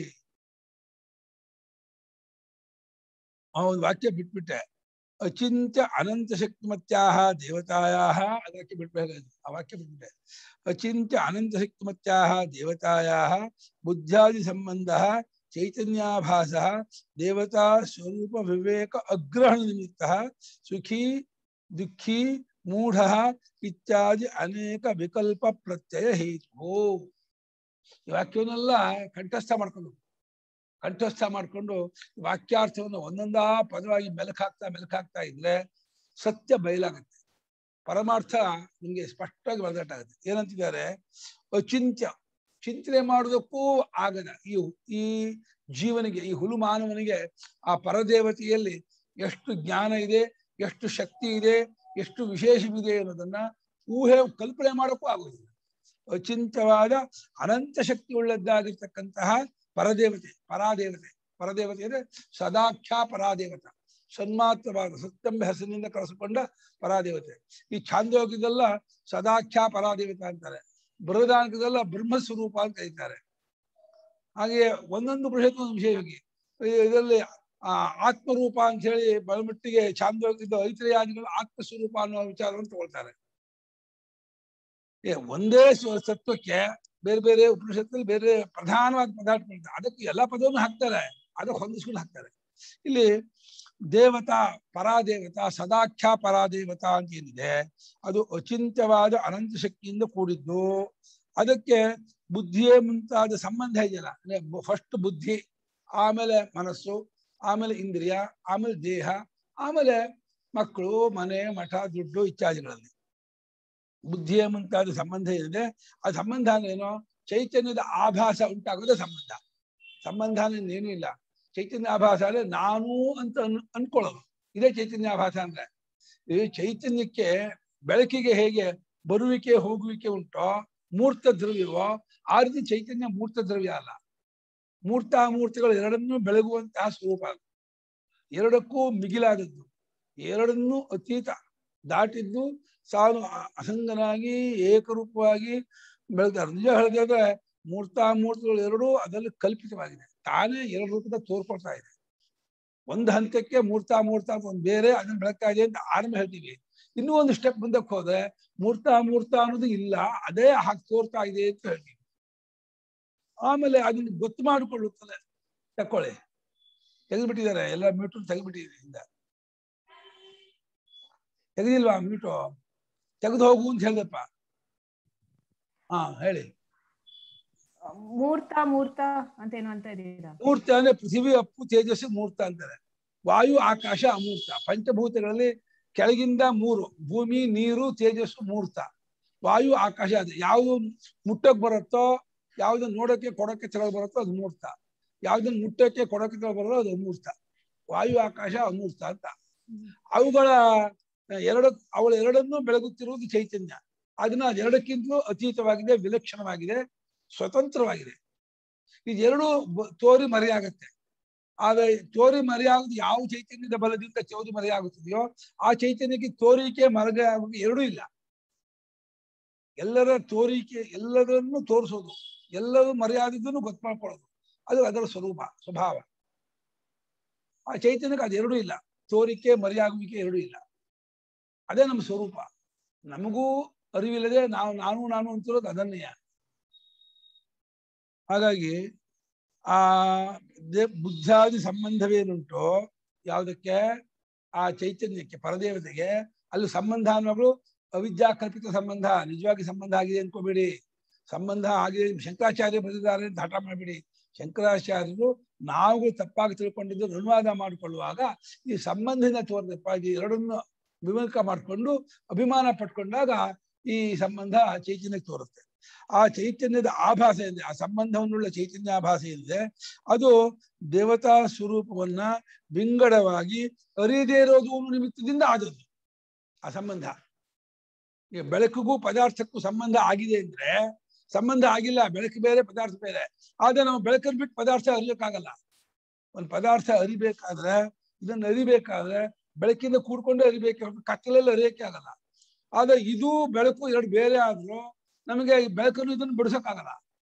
ಆ ಒಂದು ವಾಕ್ಯ ಬಿಟ್ಬಿಟ್ಟೆ ಅಚಿಂತ್ಯ ಅನಂತ ಶಕ್ತಿಮತ್ಯಾಹ ದೇವತಾಯಾಹ ಅದಕ್ಕೆ ಬಿಟ್ಬೇಕಾಗಿತ್ತು ಆ ವಾಕ್ಯ ಬಿಟ್ಬಿಟ್ಟೆ ಅಚಿಂತ್ಯ ಅನಂತ ಶಕ್ತಿಮತ್ಯಾಹ ದೇವತಾಯಾಹ ಬುದ್ಧಾದಿ ಸಂಬಂಧ ಚೈತನ್ಯಾಭಾಸ ದೇವತಾ ಸ್ವರೂಪ ವಿವೇಕ ಅಗ್ರಹಣ ನಿಮಿತ್ತ ಸುಖಿ ದುಃಖಿ ಮೂಢ ಇತ್ಯಾದಿ ಅನೇಕ ವಿಕಲ್ಪ ಪ್ರತ್ಯಯ ಹೇತು ಈ ವಾಕ್ಯವನ್ನೆಲ್ಲ ಕಂಠಸ್ಥ ಮಾಡ್ಕೊಂಡು ಕಂಠಸ್ಥ ಮಾಡ್ಕೊಂಡು ವಾಕ್ಯಾರ್ಥವನ್ನು ಒಂದೊಂದಾ ಪದವಾಗಿ ಮೆಲುಕಾಗ್ತಾ ಮೆಲುಕಾಗ್ತಾ ಇದ್ರೆ ಸತ್ಯ ಬಯಲಾಗತ್ತೆ ಪರಮಾರ್ಥ ನಿಮ್ಗೆ ಸ್ಪಷ್ಟವಾಗಿ ಬರದಾಟಾಗುತ್ತೆ ಏನಂತಿದ್ದಾರೆ ಅಚಿಂತ್ಯ ಚಿಂತನೆ ಮಾಡೋದಕ್ಕೂ ಆಗದ ಈ ಈ ಜೀವನಿಗೆ ಈ ಹುಲು ಮಾನವನಿಗೆ ಆ ಪರದೇವತೆಯಲ್ಲಿ ಎಷ್ಟು ಜ್ಞಾನ ಇದೆ ಎಷ್ಟು ಶಕ್ತಿ ಇದೆ ಎಷ್ಟು ವಿಶೇಷವಿದೆ ಅನ್ನೋದನ್ನ ಊಹೆ ಕಲ್ಪನೆ ಮಾಡೋಕ್ಕೂ ಆಗುವುದಿಲ್ಲ ಅಚಿಂತ್ಯವಾದ ಅನಂತ ಶಕ್ತಿ ಉಳ್ಳದ್ದಾಗಿರ್ತಕ್ಕಂತಹ ಪರದೇವತೆ ಪರಾದೇವತೆ ಪರದೇವತೆ ಅಂದ್ರೆ ಸದಾಖ್ಯಾ ಪರಾದೇವತ ಸನ್ಮಾತ್ರವಾದ ಸತ್ಯಂಬ ಹೆಸರಿನಿಂದ ಕರೆಸಿಕೊಂಡ ಪರಾದೇವತೆ ಈ ಛಾಂದೋಗ್ಯದಲ್ಲ ಸದಾಖ್ಯಾ ಪರಾದೇವತೆ ಅಂತಾರೆ ಬೃಹದಾಂಕದಲ್ಲ ಬ್ರಹ್ಮ ಸ್ವರೂಪ ಅಂತ ಕರೀತಾರೆ ಹಾಗೆಯೇ ಒಂದೊಂದು ಬೃಹತ್ ಒಂದು ವಿಷಯವಾಗಿ ಇದರಲ್ಲಿ ಆ ಆತ್ಮರೂಪ ಅಂತ ಹೇಳಿ ಬಲಮಟ್ಟಿಗೆ ಛಾಂದೋಗ್ಯದ ಐತ್ರಯಾದಿಗಳು ಆತ್ಮಸ್ವರೂಪ ಅನ್ನೋ ವಿಚಾರವನ್ನು ತಗೊಳ್ತಾರೆ ಏ ಒಂದೇ ಸ್ವ- ಸತ್ವಕ್ಕೆ ಬೇರೆ ಬೇರೆ ಉಪನಿಷತ್ತಲ್ಲಿ ಬೇರೆ ಪ್ರಧಾನವಾದ ಪದಾರ್ಥಗಳಿದೆ ಅದಕ್ಕೆ ಎಲ್ಲ ಪದವನ್ನು ಹಾಕ್ತಾರೆ ಅದಕ್ಕೆ ಹೊಂದಿಸ್ಕೊಂಡು ಹಾಕ್ತಾರೆ ಇಲ್ಲಿ ದೇವತಾ ಪರಾದೇವತಾ ಸದಾಖ್ಯಾ ಪರಾದೇವತಾ ಅಂತ ಏನಿದೆ ಅದು ಅಚಿಂತ್ಯವಾದ ಅನಂತ ಶಕ್ತಿಯಿಂದ ಕೂಡಿದ್ದು ಅದಕ್ಕೆ ಬುದ್ಧಿಯೇ ಮುಂತಾದ ಸಂಬಂಧ ಇದೆಯಲ್ಲ ಅಂದ್ರೆ ಫಸ್ಟ್ ಬುದ್ಧಿ ಆಮೇಲೆ ಮನಸ್ಸು ಆಮೇಲೆ ಇಂದ್ರಿಯ ಆಮೇಲೆ ದೇಹ ಆಮೇಲೆ ಮಕ್ಕಳು ಮನೆ ಮಠ ದುಡ್ಡು ಇತ್ಯಾದಿಗಳಲ್ಲಿ ಬುದ್ಧಿಯ ಮುಂತಾದ ಸಂಬಂಧ ಇದೆ ಆ ಸಂಬಂಧ ಏನು ಚೈತನ್ಯದ ಆಭಾಸ ಉಂಟಾಗೋದೇ ಸಂಬಂಧ ಸಂಬಂಧ ಏನು ಇಲ್ಲ ಚೈತನ್ಯ ಆಭಾಸ ಅಂದ್ರೆ ನಾನು ಅಂತ ಅನ್ ಅನ್ಕೊಳ್ಳೋದು ಇದೇ ಚೈತನ್ಯ ಆಭಾಸ ಅಂದ್ರೆ ಈ ಚೈತನ್ಯಕ್ಕೆ ಬೆಳಕಿಗೆ ಹೇಗೆ ಬರುವಿಕೆ ಹೋಗುವಿಕೆ ಉಂಟೋ ಮೂರ್ತ ದ್ರವ್ಯವೋ ಆ ರೀತಿ ಚೈತನ್ಯ ಮೂರ್ತ ದ್ರವ್ಯ ಅಲ್ಲ ಮೂರ್ತಾಮೂರ್ತಿಗಳು ಎರಡನ್ನೂ ಬೆಳಗುವಂತಹ ಸ್ವರೂಪ ಅದು. ಎರಡಕ್ಕೂ ಮಿಗಿಲಾದದ್ದು ಎರಡನ್ನೂ ಅತೀತ ದಾಟಿದ್ದು ತಾನು ಅ- ಅಸಂಗನಾಗಿ ಏಕರೂಪವಾಗಿ ಬೆಳೆದಾರೆ ನಿಜ ಹೇಳಿದ್ರೆ ಮೂರ್ತಾಮೂರ್ತಿಗಳು ಎರಡೂ ಅದರಲ್ಲಿ ಕಲ್ಪಿತವಾಗಿದೆ ತಾನೇ ಎರಡು ರೂಪದ ತೋರ್ಕೊಳ್ತಾ ಇದೆ ಒಂದು ಹಂತಕ್ಕೆ ಮೂರ್ತಾಮೂರ್ತ ಅಂತ ಒಂದು ಬೇರೆ ಅದನ್ನ ಬೆಳಗ್ತಾ ಇದೆ ಅಂತ ಆರಂಭ ಹೇಳ್ತೀವಿ ಇನ್ನೂ ಒಂದು ಸ್ಟೆಪ್ ಮುಂದಕ್ಕೆ ಹೋದ್ರೆ ಮೂರ್ತಾಮೂರ್ತ ಅನ್ನೋದು ಇಲ್ಲ ಅದೇ ಹಾಗೆ ತೋರ್ತಾ ಇದೆ ಅಂತ ಹೇಳ್ತೀವಿ ಆಮೇಲೆ ಅದನ್ನ ಗೊತ್ತು ಮಾಡಿಕೊಳ್ಳುತ್ತದೆ ತಕೊಳ್ಳಿ ತೆಗೆದ್ಬಿಟ್ಟಿದ್ದಾರೆ ಎಲ್ಲ ಮ್ಯೂಟು ತೆಗೆದ್ಬಿಟ್ಟಿದೆ ಹಿಂದೆ ತೆಗೆದಿಲ್ವಾ ಮ್ಯೂಟು ತೆಗೆದು ಹೋಗು ಅಂತ ಹೇಳ್ದಪ್ಪ ಹಾ ಹೇಳಿ ಮೂರ್ತ ಮೂರ್ತ ಅಂತ ಏನು ಅಂತ ಇದ್ದೀರಾ ಮೂರ್ತ ಅಂದ್ರೆ ಪೃಥ್ವಿ ಅಪ್ಪು ತೇಜಸ್ಸು ಮೂರ್ತ ಅಂತಾರೆ ವಾಯು ಆಕಾಶ ಅಮೂರ್ತ ಪಂಚಭೂತಗಳಲ್ಲಿ ಕೆಳಗಿಂದ ಮೂರು ಭೂಮಿ ನೀರು ತೇಜಸ್ಸು ಮೂರ್ತ ವಾಯು ಆಕಾಶ ಅದು ಯಾವುದು ಮುಟ್ಟಕ್ ಬರುತ್ತೋ ಯಾವ್ದು ನೋಡಕ್ಕೆ ಕೊಡಕ್ಕೆ ತೆರಳು ಬರುತ್ತೋ ಅದು ಮೂರ್ತ ಯಾವ್ದನ್ನ ಮುಟ್ಟಕ್ಕೆ ಕೊಡಕ್ಕೆ ತೆರಳು ಬರೋದು ಅದು ಅಮೂರ್ತ ವಾಯು ಆಕಾಶ ಅಮೂರ್ತ ಅಂತ ಅವುಗಳ ಎರಡು ಅವಳ ಎರಡನ್ನೂ ಬೆಳಗುತ್ತಿರುವುದು ಚೈತನ್ಯ ಅದನ್ನ ಅದೆರಡಕ್ಕಿಂತಲೂ ಅತೀತವಾಗಿದೆ ವಿಲಕ್ಷಣವಾಗಿದೆ ಸ್ವತಂತ್ರವಾಗಿದೆ ಇದೆರಡು ಬ- ತೋರಿ ಮರೆಯಾಗತ್ತೆ ಆದ್ರೆ ತೋರಿ ಮರೆಯಾಗುದು ಯಾವ ಚೈತನ್ಯದ ಬಲದಿಂದ ತೋರಿ ಮರೆಯಾಗುತ್ತದೆಯೋ ಆ ಚೈತನ್ಯಕ್ಕೆ ತೋರಿಕೆ ಮರಗೆ ಆಗೋಕೆ ಎರಡೂ ಇಲ್ಲ ಎಲ್ಲರ ತೋರಿಕೆ ಎಲ್ಲದನ್ನು ತೋರಿಸೋದು ಎಲ್ಲರೂ ಮರೆಯಾದಿದ್ದನ್ನು ಗೊತ್ತು ಮಾಡ್ಕೊಳ್ಳೋದು ಅದು ಅದರ ಸ್ವರೂಪ ಸ್ವಭಾವ ಆ ಚೈತನ್ಯಕ್ಕೆ ಅದೆರಡೂ ಇಲ್ಲ ತೋರಿಕೆ ಮರೆಯಾಗುವಿಕೆ ಎರಡೂ ಇಲ್ಲ ಅದೇ ನಮ್ಮ ಸ್ವರೂಪ ನಮಗೂ ಅರಿವಿಲ್ಲದೆ ನಾವು ನಾನು ನಾನು ಅಂತಿರೋದು ಅದನ್ನೇ ಹಾಗಾಗಿ ಆ ದೇ- ಬುದ್ಧಾದಿ ಸಂಬಂಧವೇನುಂಟೋ ಯಾವುದಕ್ಕೆ ಆ ಚೈತನ್ಯಕ್ಕೆ ಪರದೇವತೆಗೆ ಅಲ್ಲಿ ಸಂಬಂಧ ಅನ್ನೋಗಳು ಅವಿದ್ಯಾ ಕಲ್ಪಿತ ಸಂಬಂಧ ನಿಜವಾಗಿ ಸಂಬಂಧ ಆಗಿದೆ ಅನ್ಕೋಬೇಡಿ ಸಂಬಂಧ ಆಗಿದೆ ಶಂಕರಾಚಾರ್ಯ ಬರೆದಿದ್ದಾರೆ ಅಂತ ಹಠ ಮಾಡಬೇಡಿ ಶಂಕರಾಚಾರ್ಯರು ನಾವು ತಪ್ಪಾಗಿ ತಿಳ್ಕೊಂಡಿದ್ದು ಅನುವಾದ ಮಾಡಿಕೊಳ್ಳುವಾಗ ಈ ಸಂಬಂಧದಿಂದ ತೋರ್ದಪ್ಪ ಇದು ಎರಡನ್ನು ವಿಮುಖ ಮಾಡಿಕೊಂಡು ಅಭಿಮಾನ ಪಟ್ಕೊಂಡಾಗ ಈ ಸಂಬಂಧ ಚೈತನ್ಯಕ್ಕೆ ತೋರುತ್ತೆ ಆ ಚೈತನ್ಯದ ಆಭಾಸ ಇದೆ ಆ ಸಂಬಂಧವನ್ನುಳ್ಳ ಚೈತನ್ಯ ಆಭಾಸ ಇದೆ ಅದು ದೇವತಾ ಸ್ವರೂಪವನ್ನ ವಿಂಗಡವಾಗಿ ಅರಿಯದೇ ಇರೋದು ಒಂದು ನಿಮಿತ್ತದಿಂದ ಆದದ್ದು ಆ ಸಂಬಂಧ ಈಗ ಬೆಳಕಿಗೂ ಪದಾರ್ಥಕ್ಕೂ ಸಂಬಂಧ ಆಗಿದೆ ಅಂದ್ರೆ ಸಂಬಂಧ ಆಗಿಲ್ಲ ಬೆಳಕು ಬೇರೆ ಪದಾರ್ಥ ಬೇರೆ ಆದ್ರೆ ನಾವು ಬೆಳಕನ್ನು ಬಿಟ್ಟು ಪದಾರ್ಥ ಅರಿಯಕ್ಕಾಗಲ್ಲ ಒಂದು ಪದಾರ್ಥ ಅರಿಬೇಕಾದ್ರೆ ಇದನ್ನ ಅರಿಬೇಕಾದ್ರೆ ಬೆಳಕಿಂದ ಕೂಡ್ಕೊಂಡೇ ಅರಿಬೇಕು ಹೊರ್ತು ಕತ್ತಲಲ್ಲಿ ಅರಿಯಕ್ಕೆ ಆಗಲ್ಲ ಆದ್ರೆ ಇದು ಬೆಳಕು ಎರಡು ಬೇರೆ ಆದ್ರೂ ನಮಗೆ ಈ ಬೆಳಕನ್ನು ಇದನ್ನು ಬಿಡಿಸಕ್ಕಾಗಲ್ಲ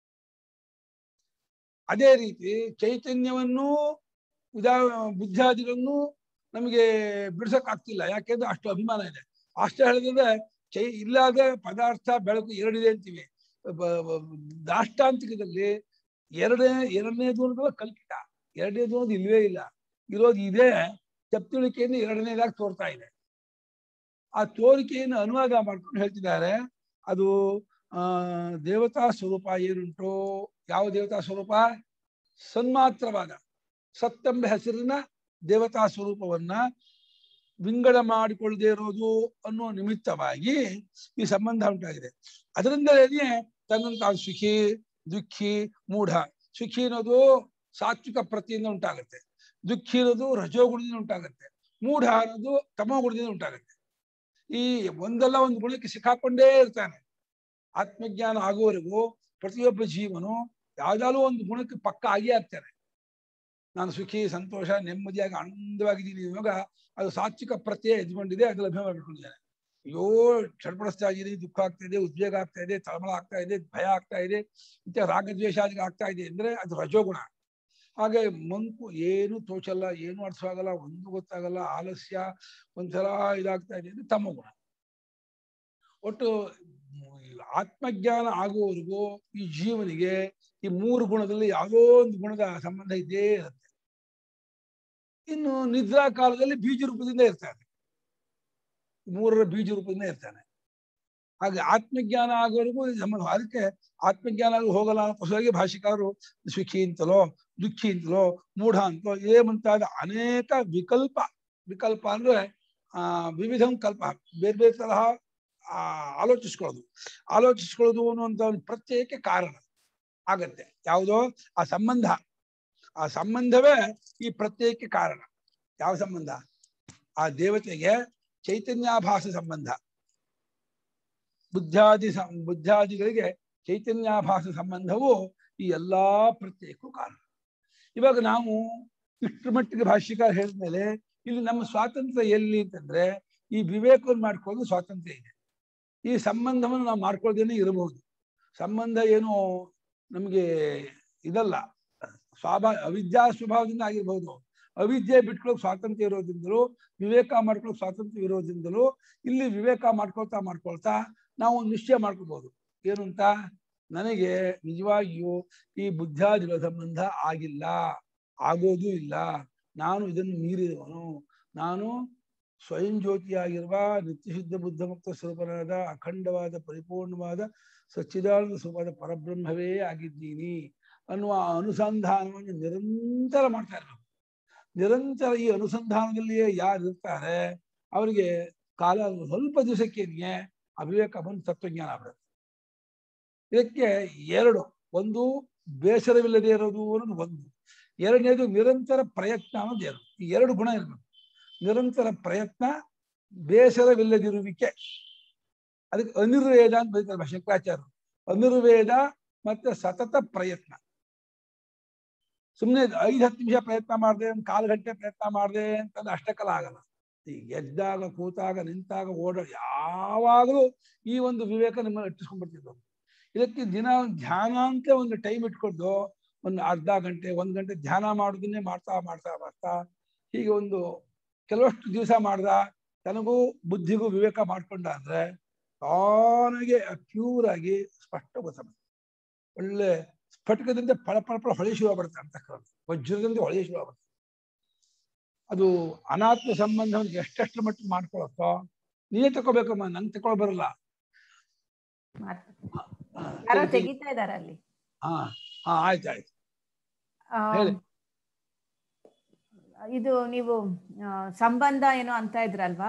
ಅದೇ ರೀತಿ ಚೈತನ್ಯವನ್ನು ಉದಾ ಬುದ್ಧಾದಿಗಳನ್ನು ನಮಗೆ ಬಿಡ್ಸಕ್ ಆಗ್ತಿಲ್ಲ ಯಾಕೆಂದ್ರೆ ಅಷ್ಟು ಅಭಿಮಾನ ಇದೆ ಅಷ್ಟೇ ಹೇಳಿದ್ರೆ ಚೈ ಇಲ್ಲಾದ ಪದಾರ್ಥ ಬೆಳಕು ಎರಡಿದೆ ಅಂತೀವಿ ಬ- ಬ- ದಾಷ್ಟಾಂತಿಕದಲ್ಲಿ ಎರಡನೇ ಎರಡನೇದು ಅನ್ನೋದು ಕಲ್ಪಿತ ಎರಡನೇದು ಅನ್ನೋದು ಇಲ್ವೇ ಇಲ್ಲ ಇರೋದು ಇದೆ ತಪ್ಪಿಳಿಕೆಯನ್ನು ಎರಡನೇದಾಗಿ ತೋರ್ತಾ ಇದೆ ಆ ತೋರಿಕೆಯನ್ನು ಅನುವಾದ ಮಾಡ್ಕೊಂಡು ಹೇಳ್ತಿದ್ದಾರೆ ಅದು ಆ ದೇವತಾ ಸ್ವರೂಪ ಏನುಂಟು ಯಾವ ದೇವತಾ ಸ್ವರೂಪ ಸನ್ಮಾತ್ರವಾದ ಸತ್ತೆಂಬ ಹೆಸರಿನ ದೇವತಾ ಸ್ವರೂಪವನ್ನ ವಿಂಗಡ ಮಾಡಿಕೊಳ್ಳದೆ ಇರೋದು ಅನ್ನೋ ನಿಮಿತ್ತವಾಗಿ ಈ ಸಂಬಂಧ ಉಂಟಾಗಿದೆ ಅದರಿಂದಲೇ ತನ್ನನ್ನು ತಾನು ಸುಖಿ ದುಃಖಿ ಮೂಢ ಸುಖಿ ಅನ್ನೋದು ಸಾತ್ವಿಕ ಪ್ರತಿಯಿಂದ ಉಂಟಾಗುತ್ತೆ ದುಃಖಿ ಅನ್ನೋದು ರಜೋಗುಣದಿಂದ ಉಂಟಾಗುತ್ತೆ ಮೂಢ ಅನ್ನೋದು ತಮೋಗುಣದಿಂದ ಉಂಟಾಗುತ್ತೆ ಈ ಒಂದಲ್ಲ ಒಂದು ಗುಣಕ್ಕೆ ಸಿಕ್ಕಾಕೊಂಡೇ ಇರ್ತಾನೆ ಆತ್ಮಜ್ಞಾನ ಆಗುವವರೆಗೂ ಪ್ರತಿಯೊಬ್ಬ ಜೀವನು ಯಾವ್ದಾದ್ರು ಒಂದು ಗುಣಕ್ಕೆ ಪಕ್ಕ ಆಗೇ ಆಗ್ತಾನೆ ನಾನು ಸುಖಿ ಸಂತೋಷ ನೆಮ್ಮದಿಯಾಗಿ ಆನಂದವಾಗಿದ್ದೀನಿ ಇವಾಗ ಅದು ಸಾತ್ವಿಕ ಪ್ರತ್ಯಯ ಎದ್ಕೊಂಡಿದೆ ಅದು ಲಭ್ಯ ಮಾಡಿಕೊಂಡಿದ್ದಾನೆ ಅಯ್ಯೋ ಚಡ್ಪಡಿಸ್ತಾ ಇದ್ದೀನಿ ದುಃಖ ಆಗ್ತಾ ಇದೆ ಉದ್ವೇಗ ಆಗ್ತಾ ಇದೆ ತಳಮಳ ಆಗ್ತಾ ಇದೆ ಭಯ ಆಗ್ತಾ ಇದೆ ಇಂಥ ರಾಗದ್ವೇಷಾದಿಗೆ ಆಗ್ತಾ ಇದೆ ಅಂದ್ರೆ ಅದು ರಜೋಗುಣ ಹಾಗೆ ಮಂಕು ಏನು ತೋಚಲ್ಲ ಏನು ಅರ್ಥವಾಗಲ್ಲ ಒಂದು ಗೊತ್ತಾಗಲ್ಲ ಆಲಸ್ಯ ಒಂಥರ ಇದಾಗ್ತಾ ಇದೆ ಅಂದ್ರೆ ತಮ್ಮ ಗುಣ ಒಟ್ಟು ಆತ್ಮಜ್ಞಾನ ಆಗುವವರೆಗೂ ಈ ಜೀವನಿಗೆ ಈ ಮೂರು ಗುಣದಲ್ಲಿ ಯಾವುದೋ ಒಂದು ಗುಣದ ಸಂಬಂಧ ಇದ್ದೇ ಇರುತ್ತೆ ಇನ್ನು ನಿದ್ರಾ ಕಾಲದಲ್ಲಿ ಬೀಜ ರೂಪದಿಂದ ಇರ್ತಾನೆ ಮೂರರ ಬೀಜ ರೂಪದಿಂದ ಇರ್ತಾನೆ ಹಾಗೆ ಆತ್ಮಜ್ಞಾನ ಆಗೋವರೆಗೂ ಇದು ಸಂಬಂಧ ಅದಕ್ಕೆ ಆತ್ಮಜ್ಞಾನ ಆಗಿ ಹೋಗಲ್ಲ ಅನ್ನೋಕ್ಕೋಸ್ಕರವಾಗಿ ಭಾಷಿಕಾರರು ಸುಖಿ ಅಂತಲೋ ದುಃಖಿ ಅಂತಲೋ ಮೂಢ ಅಂತಲೋ ಇದೇ ಮುಂತಾದ ಅನೇಕ ವಿಕಲ್ಪ ವಿಕಲ್ಪ ಅಂದ್ರೆ ಆ ವಿವಿಧ ಕಲ್ಪ ಬೇರೆ ಬೇರೆ ತರಹ ಆ ಆಲೋಚಿಸ್ಕೊಳ್ಳೋದು ಆಲೋಚಿಸ್ಕೊಳ್ಳೋದು ಅನ್ನುವಂಥ ಒಂದು ಪ್ರತ್ಯಯಕ್ಕೆ ಕಾರಣ ಆಗತ್ತೆ ಯಾವುದೋ ಆ ಸಂಬಂಧ ಆ ಸಂಬಂಧವೇ ಈ ಪ್ರತ್ಯಯಕ್ಕೆ ಕಾರಣ ಯಾವ ಸಂಬಂಧ ಆ ದೇವತೆಗೆ ಚೈತನ್ಯಾಭಾಸ ಸಂಬಂಧ ಬುದ್ಧಾದಿ ಸಂ- ಬುದ್ಧಾದಿಗಳಿಗೆ ಚೈತನ್ಯಾಭಾಸ ಸಂಬಂಧವು ಈ ಎಲ್ಲಾ ಪ್ರತ್ಯಯಕ್ಕೂ ಕಾರಣ ಇವಾಗ ನಾವು ಇಷ್ಟರ ಮಟ್ಟಿಗೆ ಭಾಷ್ಯಕಾರ ಹೇಳಿದ್ಮೇಲೆ ಇಲ್ಲಿ ನಮ್ಮ ಸ್ವಾತಂತ್ರ್ಯ ಎಲ್ಲಿ ಅಂತಂದ್ರೆ ಈ ವಿವೇಕವನ್ನು ಮಾಡ್ಕೊಳ್ಳೋದು ಸ್ವಾತಂತ್ರ್ಯ ಇದೆ ಈ ಸಂಬಂಧವನ್ನು ನಾವು ಮಾಡ್ಕೊಳ್ದೇನೆ ಇರಬಹುದು ಸಂಬಂಧ ಏನು ನಮಗೆ ಇದಲ್ಲ ಸ್ವಾಭಾ ಅವಿದ್ಯಾ ಸ್ವಭಾವದಿಂದ ಆಗಿರ್ಬಹುದು ಅವಿದ್ಯೆ ಬಿಟ್ಕೊಳ್ಳೋಕೆ ಸ್ವಾತಂತ್ರ್ಯ ಇರೋದ್ರಿಂದಲೂ ವಿವೇಕ ಮಾಡ್ಕೊಳ್ಳೋಕೆ ಸ್ವಾತಂತ್ರ್ಯ ಇರೋದ್ರಿಂದಲೂ ಇಲ್ಲಿ ವಿವೇಕ ಮಾಡ್ಕೊಳ್ತಾ ಮಾಡ್ಕೊಳ್ತಾ ನಾವು ಒಂದು ನಿಶ್ಚಯ ಮಾಡ್ಕೋಬಹುದು ಏನು ಅಂತ ನನಗೆ ನಿಜವಾಗಿಯೂ ಈ ಬುದ್ಧಾದಿಗಳ ಸಂಬಂಧ ಆಗಿಲ್ಲ ಆಗೋದೂ ಇಲ್ಲ ನಾನು ಇದನ್ನು ಮೀರಿದವನು ನಾನು ಸ್ವಯಂ ಜ್ಯೋತಿಯಾಗಿರುವ ನಿತ್ಯಶುದ್ಧ ಬುದ್ಧ ಮುಕ್ತ ಸ್ವರೂಪನಾದ ಅಖಂಡವಾದ ಪರಿಪೂರ್ಣವಾದ ಸಚ್ಚಿದಾನಂದ ಸ್ವರೂಪದ ಪರಬ್ರಹ್ಮವೇ ಆಗಿದ್ದೀನಿ ಅನ್ನುವ ಅನುಸಂಧಾನವನ್ನು ನಿರಂತರ ಮಾಡ್ತಾ ಇರಬೇಕು ನಿರಂತರ ಈ ಅನುಸಂಧಾನದಲ್ಲಿಯೇ ಯಾರು ಇರ್ತಾರೆ ಅವರಿಗೆ ಕಾಲ ಸ್ವಲ್ಪ ದಿವಸಕ್ಕೇನಿಗೆ ಅವಿವೇಕ ಬಂದು ತತ್ವಜ್ಞಾನ ಆಗ್ಬಿಡುತ್ತೆ ಇದಕ್ಕೆ ಎರಡು ಒಂದು ಬೇಸರವಿಲ್ಲದೆ ಇರೋದು ಅನ್ನೋದು ಒಂದು ಎರಡನೇದು ನಿರಂತರ ಪ್ರಯತ್ನ ಅನ್ನೋದು ಎರಡು ಈ ಎರಡು ಗುಣ ಇರಬೇಕು ನಿರಂತರ ಪ್ರಯತ್ನ ಬೇಸರವಿಲ್ಲದಿರುವಿಕೆ ಅದಕ್ಕೆ ಅನಿರ್ವೇದ ಅಂತ ಬರೀತಾರೆ ಶಂಕರಾಚಾರ್ಯರು ಅನಿರ್ವೇದ ಮತ್ತೆ ಸತತ ಪ್ರಯತ್ನ ಸುಮ್ಮನೆ ಐದು ಹತ್ತು ನಿಮಿಷ ಪ್ರಯತ್ನ ಮಾಡಿದೆ ಒಂದು ಕಾಲು ಗಂಟೆ ಪ್ರಯತ್ನ ಮಾಡಿದೆ ಅಂತಂದ್ರೆ ಅಷ್ಟಕ್ಕಲ್ಲ ಆಗಲ್ಲ ಈ ಎದ್ದಾಗ ಕೂತಾಗ ನಿಂತಾಗ ಓಡ ಯಾವಾಗಲೂ ಈ ಒಂದು ವಿವೇಕ ನಿಮ್ಮನ್ನು ಇಟ್ಟಿಸ್ಕೊಂಡ್ಬಿಡ್ತಿದ್ದು ಇದಕ್ಕೆ ದಿನ ಧ್ಯಾನ ಅಂತ ಒಂದು ಟೈಮ್ ಇಟ್ಕೊಂಡು ಒಂದು ಅರ್ಧ ಗಂಟೆ ಒಂದ್ ಗಂಟೆ ಧ್ಯಾನ ಮಾಡೋದನ್ನೇ ಮಾಡ್ತಾ ಮಾಡ್ತಾ ಮಾಡ್ತಾ ಹೀಗೆ ಒಂದು ಕೆಲವಷ್ಟು ದಿವಸ ಮಾಡ್ದ ತನಗೂ ಬುದ್ಧಿಗೂ ವಿವೇಕ ಮಾಡ್ಕೊಂಡ ಅಂದ್ರೆ ತಾನಾಗೆ ಪ್ಯೂರ್ ಆಗಿ ಸ್ಪಷ್ಟ ಗೊತ್ತಾಗುತ್ತೆ ಒಳ್ಳೆ ಸ್ಫಟಿಕದಿಂದ ಫಳ ಫಳ ಫಳ ಹೊಳೆ ಶುರು ಬರುತ್ತೆ ಅಂತ ವಜ್ರದಿಂದ ಹೊಳೆ ಶುರು ಬರುತ್ತೆ ಅದು ಅನಾತ್ಮ ಸಂಬಂಧವನ್ನು ಎಷ್ಟೆಷ್ಟು ಮಟ್ಟಿಗೆ ಮಾಡ್ಕೊಳತ್ತೋ ನೀನೇ ತಗೋಬೇಕಮ್ಮ ನಂಗೆ ತಗೊಳ್ ಬರಲ್ಲ ಯಾರೋ ತೆಗಿತಾ ಇದಾರೆ ಅಲ್ಲಿ ಹಾ ಹಾ ಆಯ್ತು ಆಯ್ತು ಆ, ಹೇಳಿ. ಇದು ನೀವು ಆ, ಸಂಬಂಧ ಏನೋ ಅಂತ ಇದ್ರಲ್ವಾ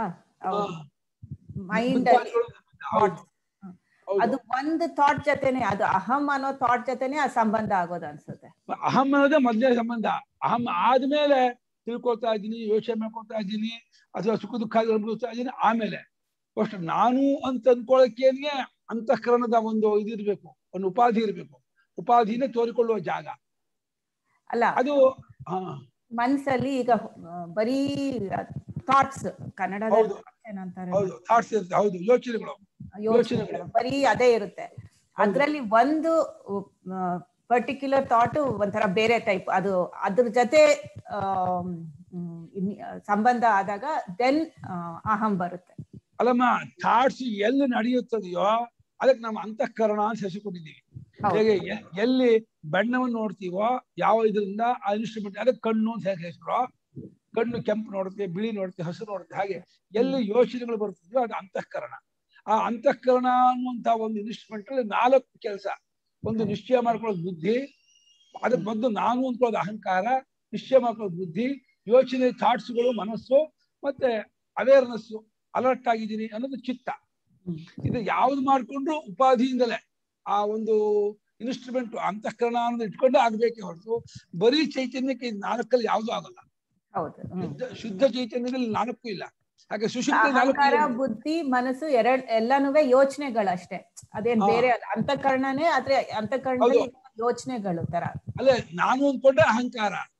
ಮೈಂಡ್ ಅಲ್ಲಿ ಹೌದು ಹೌದು. ಅದು ಒಂದು ಥಾಟ್ ಜೊತೆನೆ ಅದು ಅಹಂ ಅನ್ನೋ ಥಾಟ್ ಜೊತೆನೆ ಆ ಸಂಬಂಧ ಆಗೋದು ಅನ್ಸುತ್ತೆ ಅಹಂ ಅನ್ನೋದೇ ಮೊದಲೇ ಸಂಬಂಧ ಅಹಂ ಆದ್ಮೇಲೆ ತಿಳ್ಕೊಳ್ತಾ ಇದ್ದೀನಿ ಯೋಚನೆ ಮಾಡ್ಕೊಳ್ತಾ ಇದ್ದೀನಿ ಅಥವಾ ಸುಖ ದುಃಖ ಅನುಭವಿಸ್ತಾ ಇದ್ದೀನಿ ಆಮೇಲೆ ಫಸ್ಟ್ ನಾನು ಅಂತ ಅನ್ಕೊಳಕ್ಕೇನೆ ಅಂತಃಕರಣದ ಒಂದು ಇದಿರ್ಬೇಕು ಒಂದು ಉಪಾಧಿ ಇರ್ಬೇಕು ಉಪಾಧಿನೇ ತೋರಿಕೊಳ್ಳುವ ಜಾಗ ಅಲ್ಲ ಅದು ಹಾ ಮನ್ಸಲ್ಲಿ ಈಗ ಆ, ಬರೀ ಥಾಟ್ಸ್ ಕನ್ನಡದಲ್ಲಿ ಹೌದು. ಏನಂತಾರೆ ಹೌದು ಥಾಟ್ಸ್ ಇರುತ್ತೆ ಹೌದು ಯೋಚನೆಗಳು ಯೋಚನೆಗಳು ಬರೀ ಅದೇ ಇರುತ್ತೆ ಅದ್ರಲ್ಲಿ ಒಂದು ಪರ್ಟಿಕ್ಯುಲರ್ ಥಾಟ್ ಒಂಥರ ಬೇರೆ ಟೈಪ್ ಅದು ಅದ್ರ ಜೊತೆ ಆಮ್, ಹ್ಮ್, ಇನ್- ಸಂಬಂಧ ಆದಾಗ ದೆನ್ ಅಹಂ ಬರುತ್ತೆ ಅಲ್ಲಮ್ಮ ಥಾಟ್ಸ್ ಎಲ್ಲಿ ನಡೆಯುತ್ತದೆಯೋ ಅದಕ್ಕೆ ನಮ್ಮ ಅಂತಃಕರಣ ಅಂತ ಹೆಸರುಕೊಂಡಿದ್ದೀವಿ ಹೌದು. ಹೇಗೆ ಎ- ಎಲ್ಲಿ ಬಣ್ಣವನ್ನು ನೋಡ್ತೀವೋ ಯಾವ ಇದರಿಂದ ಆ ಇನ್ಸ್ಟ್ರೂಮೆಂಟ್ ಅದಕ್ಕೆ ಕಣ್ಣು ಅಂತ ಹೇಗೆ ಹೆಸರು ಕಣ್ಣು ಕೆಂಪು ನೋಡುತ್ತೆ ಬಿಳಿ ನೋಡುತ್ತೆ ಹಸಿರು ನೋಡುತ್ತೆ ಹಾಗೆ ಎಲ್ಲಿ ಯೋಚನೆಗಳು ಬರ್ತದೆಯೋ ಅದು ಅಂತಃಕರಣ ಆ ಅಂತಃಕರಣ ಅನ್ನುವಂತ ಒಂದು ಇನ್ಸ್ಟ್ರೂಮೆಂಟ್ ಅಲ್ಲಿ ನಾಲ್ಕು ಕೆಲಸ ಒಂದು ನಿಶ್ಚಯ ಮಾಡ್ಕೊಳ್ಳೋದು ಬುದ್ಧಿ ಅದಕ್ಕೆ ಮೊದಲು ನಾನು ಅಂದ್ಕೊಳ್ಳೋದು ಅಹಂಕಾರ ನಿಶ್ಚಯ ಮಾಡ್ಕೊಳ್ಳೋದು ಬುದ್ಧಿ ಯೋಚನೆ ಥಾಟ್ಸ್ಗಳು ಮನಸ್ಸು ಮತ್ತೆ ಅವೇರ್ನೆಸ್ ಅಲರ್ಟ್ ಆಗಿದ್ದೀನಿ ಅನ್ನೋದು ಚಿತ್ತ ಹ್ಮ್. ಇದು ಯಾವ್ದು ಮಾಡ್ಕೊಂಡ್ರು ಉಪಾಧಿಯಿಂದಲೇ ಆ ಒಂದು ಇನ್ಸ್ಟ್ರೂಮೆಂಟ್ ಅಂತಃಕರಣ ಅನ್ನೋದು ಇಟ್ಕೊಂಡು ಆಗ್ಬೇಕೇ ಹೊರತು ಬರೀ ಚೈತನ್ಯಕ್ಕೆ ಇದು ನಾಲ್ಕಲ್ಲಿ ಯಾವ್ದು ಆಗಲ್ಲ ಹೌದು ಹ್ಮ್. ಶುದ್ಧ ಶುದ್ಧ ಚೈತನ್ಯದಲ್ಲಿ ನಾಲ್ಕು ಇಲ್ಲ ಹಾಗೆ ಸುಶುದ್ಧ ನಾಲ್ಕು ಅಹಂಕಾರ ಇಲ್ಲ. ಬುದ್ಧಿ ಮನಸ್ಸು ಎರಡ್ ಎಲ್ಲಾನು ಯೋಚನೆಗಳಷ್ಟೇ ಅದೇನ್ ಹಾ. ಬೇರೆ ಅಲ್ಲ ಅಂತಃಕರಣನೇ ಆದ್ರೆ ಅಂತಃಕರಣದಲ್ಲಿ ಯೋಚನೆಗಳು ತರ ಅಲ್ಲೇ ನಾನು ಅಂದ್ಕೊಂಡೆ ಅಹಂಕಾರ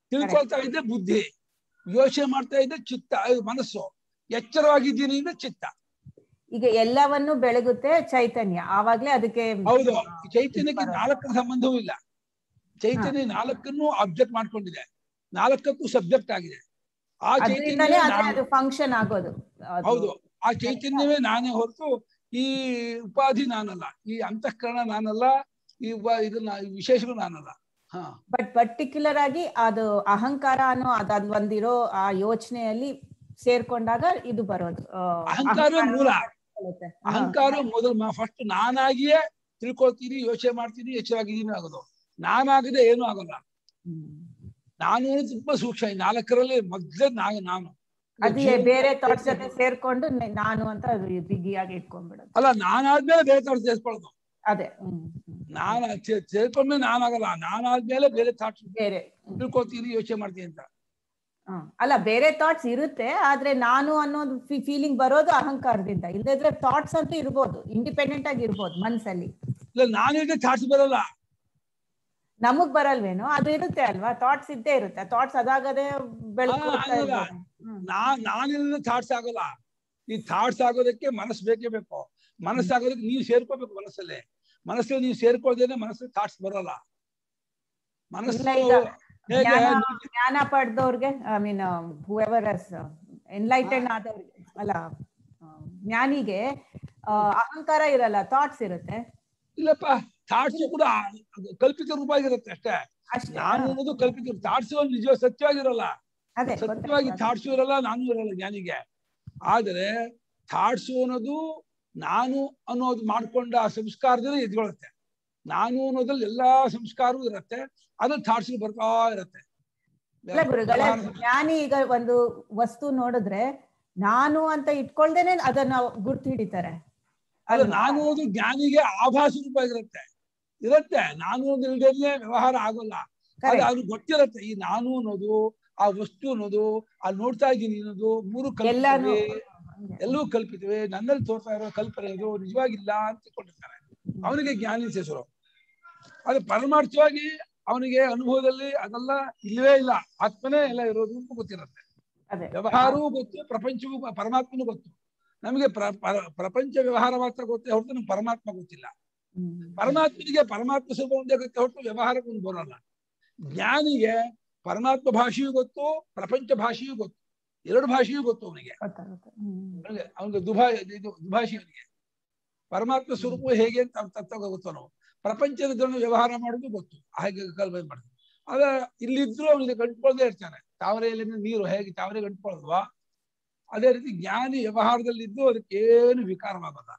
ತಿಳ್ಕೊಳ್ತಾ ಇದ್ದೆ ಬುದ್ಧಿ ಯೋಚನೆ ಮಾಡ್ತಾ ಇದ್ದೆ ಚಿತ್ತ ಅದು ಮನಸ್ಸು ಎಚ್ಚರವಾಗಿದ್ದೀನಿ ಅಂದ್ರೆ ಚಿತ್ತ ಈಗ ಎಲ್ಲವನ್ನು ಬೆಳಗುತ್ತೆ ಚೈತನ್ಯ ಆವಾಗ್ಲೇ ಅದಕ್ಕೆ ಹೌದು ಚೈತನ್ಯಕ್ಕೆ ನಾಲ್ಕರ ಸಂಬಂಧವೂ ಇಲ್ಲ ಚೈತನ್ಯ ನಾಲ್ಕನ್ನು ಅಬ್ಜೆಕ್ಟ್ ಮಾಡ್ಕೊಂಡಿದೆ ನಾಲ್ಕಕ್ಕೂ ಸಬ್ಜೆಕ್ಟ್ ಆಗಿದೆ ಆ ಅದರಿಂದಾನೇ ಚೈತನ್ಯವೇ ಆದ್ರೆ ನಾನು ಅದು ಫಂಕ್ಷನ್ ಆಗೋದು ಅದು- ಹೌದು ಆ ಚೈತನ್ಯವೇ ನಾನೇ ಹೊರತು ಈ ಉಪಾಧಿ ನಾನಲ್ಲ ಈ ಅಂತಃಕರಣ ನಾನಲ್ಲ ಈ ಉಪ- ಇದನ್ನ ಈ ವಿಶೇಷಗಳು ನಾನಲ್ಲ ಹಾ ಬಟ್ ಪರ್ಟಿಕ್ಯುಲರ್ ಆಗಿ ಅದು ಅಹಂಕಾರ ಅನ್ನೋ ಅದ್ ಒಂದಿರೋ ಆ ಯೋಚನೆಯಲ್ಲಿ ಸೇರ್ಕೊಂಡಾಗ ಇದು ಬರೋದು ಆ, ಅಹಂಕಾರ ಮೂಲ. ಬರುತ್ತೆ. ಹಾ. ಅಹಂಕಾರ ಮೊದಲು ಫಸ್ಟ್ ನಾನಾಗಿಯೇ ತಿಳ್ಕೊಳ್ತೀನಿ ಯೋಚನೆ ಮಾಡ್ತೀನಿ ಎಚ್ಚರಾಗಿದ್ದೀನಿ ಆಗೋದು ನಾನಾಗದೆ ಏನೂ ಆಗಲ್ಲ ಹ್ಮ್. ನಾನು ಅನ್ನೋದು ತುಂಬಾ ಸೂಕ್ಷ್ಮ ಈ ನಾಲ್ಕರಲ್ಲಿ ಮೊದ್ಲೇ ನಾನು ನಾನು ಅದು ಬೇರೆ ಥಾಟ್ಸ್ ಜೊತೆ ಸೇರ್ಕೊಂಡು ನೆ- ನಾನು ಅಂತ ಅದು ಬಿಗಿಯಾಗಿ ಇಟ್ಕೊಂಡ್ಬಿಡೋದು ಅಲ್ಲ ನಾನಾದ್ಮೇಲೆ ಬೇರೆ ಥಾಟ್ಸ್ ಸೇರ್ಕೊಳ್ಳೋದು ಅದೇ ಹ್ಮ್ ಹ್ಮ್. ನಾನು ಸೇರ್ಕೊಂಡ್ಮೇಲೆ ನಾನಾಗಲ್ಲ ನಾನಾದ್ಮೇಲೆ ಬೇರೆ ಥಾಟ್ಸ್ ಬೇರೆ ಹ್ಮ್. ತಿಳ್ಕೊಳ್ತೀನಿ ಯೋಚನೆ ಮಾಡ್ತೀನಿ ಅಂತ ಹ್ಮ್. ಅಲ್ಲ ಬೇರೆ ಥಾಟ್ಸ್ ಇರುತ್ತೆ ಆದ್ರೆ ನಾನು ಅನ್ನೋದು ಫೀಲಿಂಗ್ ಬರೋದು ಅಹಂಕಾರದಿಂದ ಇಲ್ಲದಿದ್ರೆ ಥಾಟ್ಸ್ ಅಂತೂ ಇರ್ಬೋದು ಇಂಡಿಪೆಂಡೆಂಟ್ ಆಗಿ ಇರ್ಬೋದು ಮನ್ಸಲ್ಲಿ ಇಲ್ಲ ನಾನಿದ್ರೆ ಥಾಟ್ಸ್ ಬರಲ್ಲ ನಮಗ್ ಬರಲ್ವೇನೋ ಅದು ಇರುತ್ತೆ ಅಲ್ವಾ ಥಾಟ್ಸ್ ಇದ್ದೇ ಇರುತ್ತೆ ಥಾಟ್ಸ್ ಅದಾಗದೆ ಬೆಳ್ಕೊಳ್ತಾ ಆಗಲ್ಲ. ಇರ್ಬೋದು. ಹ್ಮ್. ನಾ ನಾನಿಲ್ಲ ಥಾಟ್ಸ್ ಆಗೋಲ್ಲ ಈ ಥಾಟ್ಸ್ ಆಗೋದಕ್ಕೆ ಮನಸ್ಸು ಬೇಕೇ ಬೇಕು ಮನಸ್ಸು ಆಗೋದಕ್ಕೆ ನೀವು ಸೇರ್ಕೋಬೇಕು ಮನಸ್ಸಲ್ಲಿ ಮನಸ್ಸಲ್ಲಿ ನೀವು ಸೇರ್ಕೋದೇನೆ ಮನಸ್ಸಲ್ಲಿ ಥಾಟ್ಸ್ ಬರಲ್ಲ ಮನಸ್ಸು ಇಲ್ಲ, ಈಗ ಹೇಗೆ ಜ್ಞಾನ ಜ್ಞಾನ ಪಡೆದವ್ರಿಗೆ I mean whoever is enlightened ಆದವ್ರಿಗೆ ಅಲ್ಲ ಆ, ಜ್ಞಾನಿಗೆ ಆ, ಅಹಂಕಾರ ಇರಲ್ಲ ಥಾಟ್ಸ್ ಇರುತ್ತೆ ಇಲ್ಲಪ್ಪ ಥಾಟ್ಸ್ ಕೂಡ ಕಲ್ಪಿತ ರೂಪ ಆಗಿರುತ್ತೆ ಅಷ್ಟೇ ಅಷ್ಟೇ ನಾನು ಅನ್ನೋದು ಕಲ್ಪಿತ ಥಾಟ್ಸ್ ನಿಜ ಸತ್ಯವಾಗಿರಲ್ಲ ಅದೇ ಸತ್ಯವಾಗಿ ಗೊತ್ತಾಯ್ತು. ಥಾಟ್ಸು ಇರಲ್ಲ ನಾನು ಇರಲ್ಲ ಜ್ಞಾನಿಗೆ ಆದರೆ ಥಾಟ್ಸು ಅನ್ನೋದು ನಾನು ಅನ್ನೋದು ಮಾಡ್ಕೊಂಡ ಆ ಸಂಸ್ಕಾರದಿಂದ ಎದ್ಕೊಳ್ಳುತ್ತೆ ನಾನು ಅನ್ನೋದ್ರಲ್ಲಿ ಎಲ್ಲಾ ಸಂಸ್ಕಾರವೂ ಇರುತ್ತೆ ಅದ್ರಲ್ಲಿ ಥಾಟ್ಸ್ ಬರ್ತಾ ಇರುತ್ತೆ ಅಲ್ಲ ಗುರುಗಳೇ ಜ್ಞಾನಿ ಈಗ ಒಂದು ವಸ್ತು ನೋಡಿದ್ರೆ ನಾನು ಅಂತ ಇಟ್ಕೊಳ್ದೇನೆ ಅದನ್ನ ಗುರ್ತು ಹಿಡಿತಾರೆ ಅಲ್ಲ ನಾನು ಅನ್ನೋದು ಜ್ಞಾನಿಗೆ ಆಭಾಸ ರೂಪ ಇರುತ್ತೆ ಇರುತ್ತೆ ನಾನು ಅನ್ನೋದು ಇಲ್ದೇನೆ ವ್ಯವಹಾರ ಆಗೋಲ್ಲ ಅದು Correct. ಅದು ಗೊತ್ತಿರುತ್ತೆ ಈ ನಾನು ಅನ್ನೋದು ಆ ವಸ್ತು ಅನ್ನೋದು ಅಲ್ಲಿ ನೋಡ್ತಾ ಇದ್ದೀನಿ ಅನ್ನೋದು ಮೂರು ಎಲ್ಲಾನು ಕಲ್ಪಿತವೆ ಎಲ್ಲವೂ ಕಲ್ಪಿತವೆ ನನ್ನಲ್ಲಿ ತೋರ್ತಾ ಇರೋ ಕಲ್ಪನೆ ಇದು ನಿಜವಾಗಿಲ್ಲ ಅಂತ ತಿಳ್ಕೊಂಡಿರ್ತಾನೆ ಅವನಿಗೆ ಜ್ಞಾನಿ ಅಂತ ಹೆಸರು ಅದು ಪರಮಾರ್ಥವಾಗಿ ಅವನಿಗೆ ಅನುಭವದಲ್ಲಿ ಅದೆಲ್ಲ ಇಲ್ಲವೇ ಇಲ್ಲ ಆತ್ಮನೇ ಎಲ್ಲ ಇರೋದು ಅಂತ ಗೊತ್ತಿರುತ್ತೆ ಅದೇ ವ್ಯವಹಾರವೂ ಗೊತ್ತು ಪ್ರಪಂಚವೂ ಪರಮಾತ್ಮನೂ ಗೊತ್ತು ನಮಗೆ ಪ್ರ- ಪರ- ಪ್ರಪಂಚ ವ್ಯವಹಾರ ಮಾತ್ರ ಗೊತ್ತೇ ಹೊರತು ನಮ್ಗೆ ಪರಮಾತ್ಮ ಗೊತ್ತಿಲ್ಲ ಹ್ಮ್. ಪರಮಾತ್ಮನಿಗೆ ಪರಮಾತ್ಮ ಸ್ವರೂಪ ಒಂದೇ ಗೊತ್ತೇ ಹೊರತು ವ್ಯವಹಾರಕ್ಕೊಂದು ಬರೋಲ್ಲ ಜ್ಞಾನಿಗೆ ಪರಮಾತ್ಮ ಭಾಷೆಯೂ ಗೊತ್ತು ಪ್ರಪಂಚ ಭಾಷೆಯೂ ಗೊತ್ತು ಎರಡು ಭಾಷೆಯೂ ಗೊತ್ತು ಅವನಿಗೆ ಗೊತ್ತಾಗುತ್ತೆ ಹ್ಮ್. ಅವನಿಗೆ ಅವನಿಗೆ ದುಭಾ ಇದು ದುಭಾಷಿ ಅವನಿಗೆ ಪರಮಾತ್ಮ ಸ್ವರೂಪ ಹೇಗೆ ಅಂತ ಅವ್ನ್ ತತ್ವ ಗೊತ್ತು ನಾವು ಪ್ರಪಂಚದ ಜನ ವ್ಯವಹಾರ ಮಾಡೋದು ಗೊತ್ತು ಹಾಗೆ ಕಲ್ಪನೆ ಮಾಡ್ತಾನೆ ಆಗ ಇಲ್ಲಿದ್ರು ಅವನಿಗೆ ಗಂಟ್ಕೊಳ್ದೇ ಇರ್ತಾನೆ ತಾವರೆಯಲ್ಲಿಂದ ನೀರು ಹೇಗೆ ತಾವರೆ ಗಂಟ್ಕೊಳ್ಳೋದ್ವಾ ಅದೇ ರೀತಿ ಜ್ಞಾನಿ ವ್ಯವಹಾರದಲ್ಲಿದ್ದು ಅದಕ್ಕೇನು ವಿಕಾರವಾಗಲ್ಲ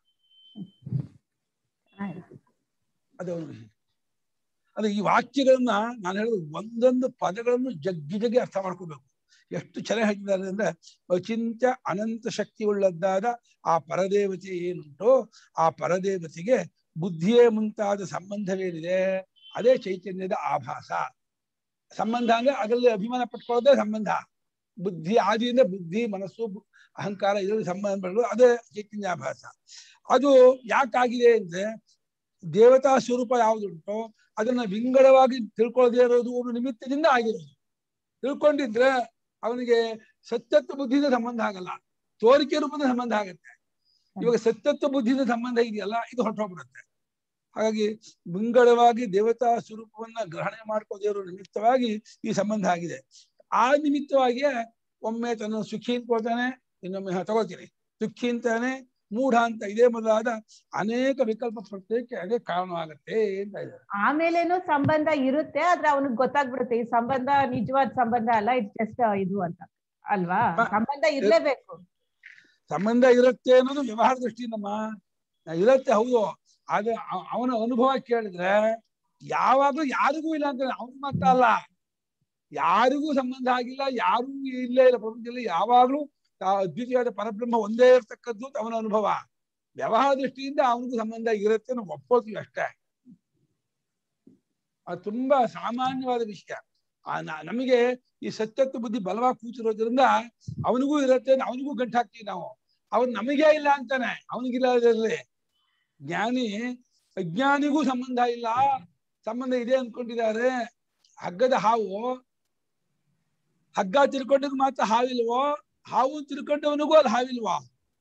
ಆಯ್ತು. ಅದು ಅವನಿಗೆ ಅದು ಈ ವಾಕ್ಯಗಳನ್ನ ನಾನು ಹೇಳೋದು ಒಂದೊಂದು ಪದಗಳನ್ನು ಜಗ್ಗಿ ಜಗ್ಗಿ ಅರ್ಥ ಮಾಡ್ಕೋಬೇಕು ಎಷ್ಟು ಚೆನ್ನಾಗಿ ಹೇಳ್ತಿದ್ದಾರೆ ಅಂದ್ರೆ ಅಚಿಂತ್ಯ ಅನಂತ ಶಕ್ತಿ ಉಳ್ಳದ್ದಾದ ಆ ಪರದೇವತೆ ಏನುಂಟೋ ಆ ಪರದೇವತೆಗೆ ಬುದ್ಧಿಯೇ ಮುಂತಾದ ಸಂಬಂಧವೇನಿದೆ ಅದೇ ಚೈತನ್ಯದ ಆಭಾಸ ಸಂಬಂಧ ಅಂದ್ರೆ ಅದರಲ್ಲಿ ಅಭಿಮಾನ ಪಟ್ಕೊಳ್ಳೋದೇ ಸಂಬಂಧ ಬುದ್ಧಿ ಆದಿಯಿಂದ ಬುದ್ಧಿ ಮನಸ್ಸು ಬು- ಅಹಂಕಾರ ಇದರಲ್ಲಿ ಸಂಬಂಧ ಪಡೋದು ಅದೇ ಚೈತನ್ಯ ಆಭಾಸ ಅದು ಯಾಕಾಗಿದೆ ಅಂದ್ರೆ ದೇವತಾ ಸ್ವರೂಪ ಯಾವುದುಂಟೋ ಅದನ್ನ ವಿಂಗಡವಾಗಿ ತಿಳ್ಕೊಳ್ಳದೆ ಇರೋದು ಒಂದು ನಿಮಿತ್ತದಿಂದ ಆಗಿರೋದು ತಿಳ್ಕೊಂಡಿದ್ರೆ ಅವನಿಗೆ ಸತ್ಯತ್ವ ಬುದ್ಧಿಯಿಂದ ಸಂಬಂಧ ಆಗಲ್ಲ ತೋರಿಕೆ ರೂಪದ ಸಂಬಂಧ ಆಗತ್ತೆ ಇವಾಗ ಸತ್ಯತ್ವ ಬುದ್ಧಿಯಿಂದ ಸಂಬಂಧ ಇದೆಯಲ್ಲ ಇದು ಹೊರಟೋಗ್ಬಿಡುತ್ತೆ ಹಾಗಾಗಿ ವಿಂಗಡವಾಗಿ ದೇವತಾ ಸ್ವರೂಪವನ್ನ ಗ್ರಹಣೆ ಮಾಡ್ಕೋದೇ ಇರೋ ನಿಮಿತ್ತವಾಗಿ ಈ ಸಂಬಂಧ ಆಗಿದೆ ಆ ನಿಮಿತ್ತವಾಗಿಯೇ ಒಮ್ಮೆ ತನ್ನ ಸುಖಿ ಅನ್ಕೋತಾನೆ ಇನ್ನೊಮ್ಮೆ ಹ, ತಗೋತೀನಿ ದುಃಖಿ ಅಂತಾನೆ ಮೂಢ ಅಂತ ಇದೇ ಮೊದಲಾದ ಅನೇಕ ವಿಕಲ್ಪ ಪ್ರತ್ಯಯಕ್ಕೆ ಅದೇ ಕಾರಣವಾಗತ್ತೆ ಅಂತ ಇದೆ ಆಮೇಲೇನು ಸಂಬಂಧ ಇರುತ್ತೆ ಆದ್ರೆ ಅವನಿಗೆ ಗೊತ್ತಾಗ್ಬಿಡುತ್ತೆ ಈ ಸಂಬಂಧ ನಿಜವಾದ ಸಂಬಂಧ ಅಲ್ಲ ಇಟ್ ಜಸ್ಟ್ ಇದು ಅಂತ ಅಲ್ವಾ ಹ. ಸಂಬಂಧ ಇರ್ಲೇಬೇಕು ಸಂಬಂಧ ಇರುತ್ತೆ ಅನ್ನೋದು ವ್ಯವಹಾರ ದೃಷ್ಟಿಯಿಂದಮ್ಮ ಇರುತ್ತೆ ಹೌದು ಆದ್ರೆ ಅವ- ಅವನ ಅನುಭವ ಕೇಳಿದ್ರೆ ಯಾವಾಗ್ಲೂ ಯಾರಿಗೂ ಇಲ್ಲ ಅಂತ ಅವನ್ ಮಾತ್ರ ಅಲ್ಲ ಯಾರಿಗೂ ಸಂಬಂಧ ಆಗಿಲ್ಲ ಯಾರೂ ಇಲ್ಲೇ ಇಲ್ಲ ಪ್ರಪಂಚದಲ್ಲಿ ಯಾವಾಗ್ಲೂ ಆ ಅದ್ವಿತೀಯವಾದ ಪರಬ್ರಹ್ಮ ಒಂದೇ ಇರ್ತಕ್ಕದ್ದು ಅಂತ ಅವನ ಅನುಭವ ವ್ಯವಹಾರ ದೃಷ್ಟಿಯಿಂದ ಅವನಿಗೂ ಸಂಬಂಧ ಇರುತ್ತೆ ನಾವು ಒಪ್ಕೋತೀವಿ ಅಷ್ಟೇ ಅದು ತುಂಬಾ ಸಾಮಾನ್ಯವಾದ ವಿಷಯ ಆ ನ- ನಮಗೆ ಈ ಸತ್ಯತ್ವ ಬುದ್ಧಿ ಬಲವಾಗಿ ಕೂತಿರೋದ್ರಿಂದ ಅವನಿಗೂ ಇರುತ್ತೆ ಅವನಿಗೂ ಗಂಟು ಹಾಕ್ತೀವಿ ನಾವು ಅವನ್ ನಮಗೇ ಇಲ್ಲ ಅಂತಾನೆ ಅವನಿಗಿಲ್ಲ ಇರಲಿ ಜ್ಞಾನಿ ಅಜ್ಞಾನಿಗೂ ಸಂಬಂಧ ಇಲ್ಲ ಸಂಬಂಧ ಇದೆ ಅನ್ಕೊಂಡಿದ್ದಾರೆ ಹಗ್ಗದ ಹಾವು ಹಗ್ಗ ತಿಳ್ಕೊಂಡವ್ರಿಗೆ ಮಾತ್ರ ಹಾವಿಲ್ವೋ ಹಾವು ತಿಳ್ಕೊಂಡವನಿಗೂ ಅಲ್ಲಿ ಹಾವಿಲ್ವಾ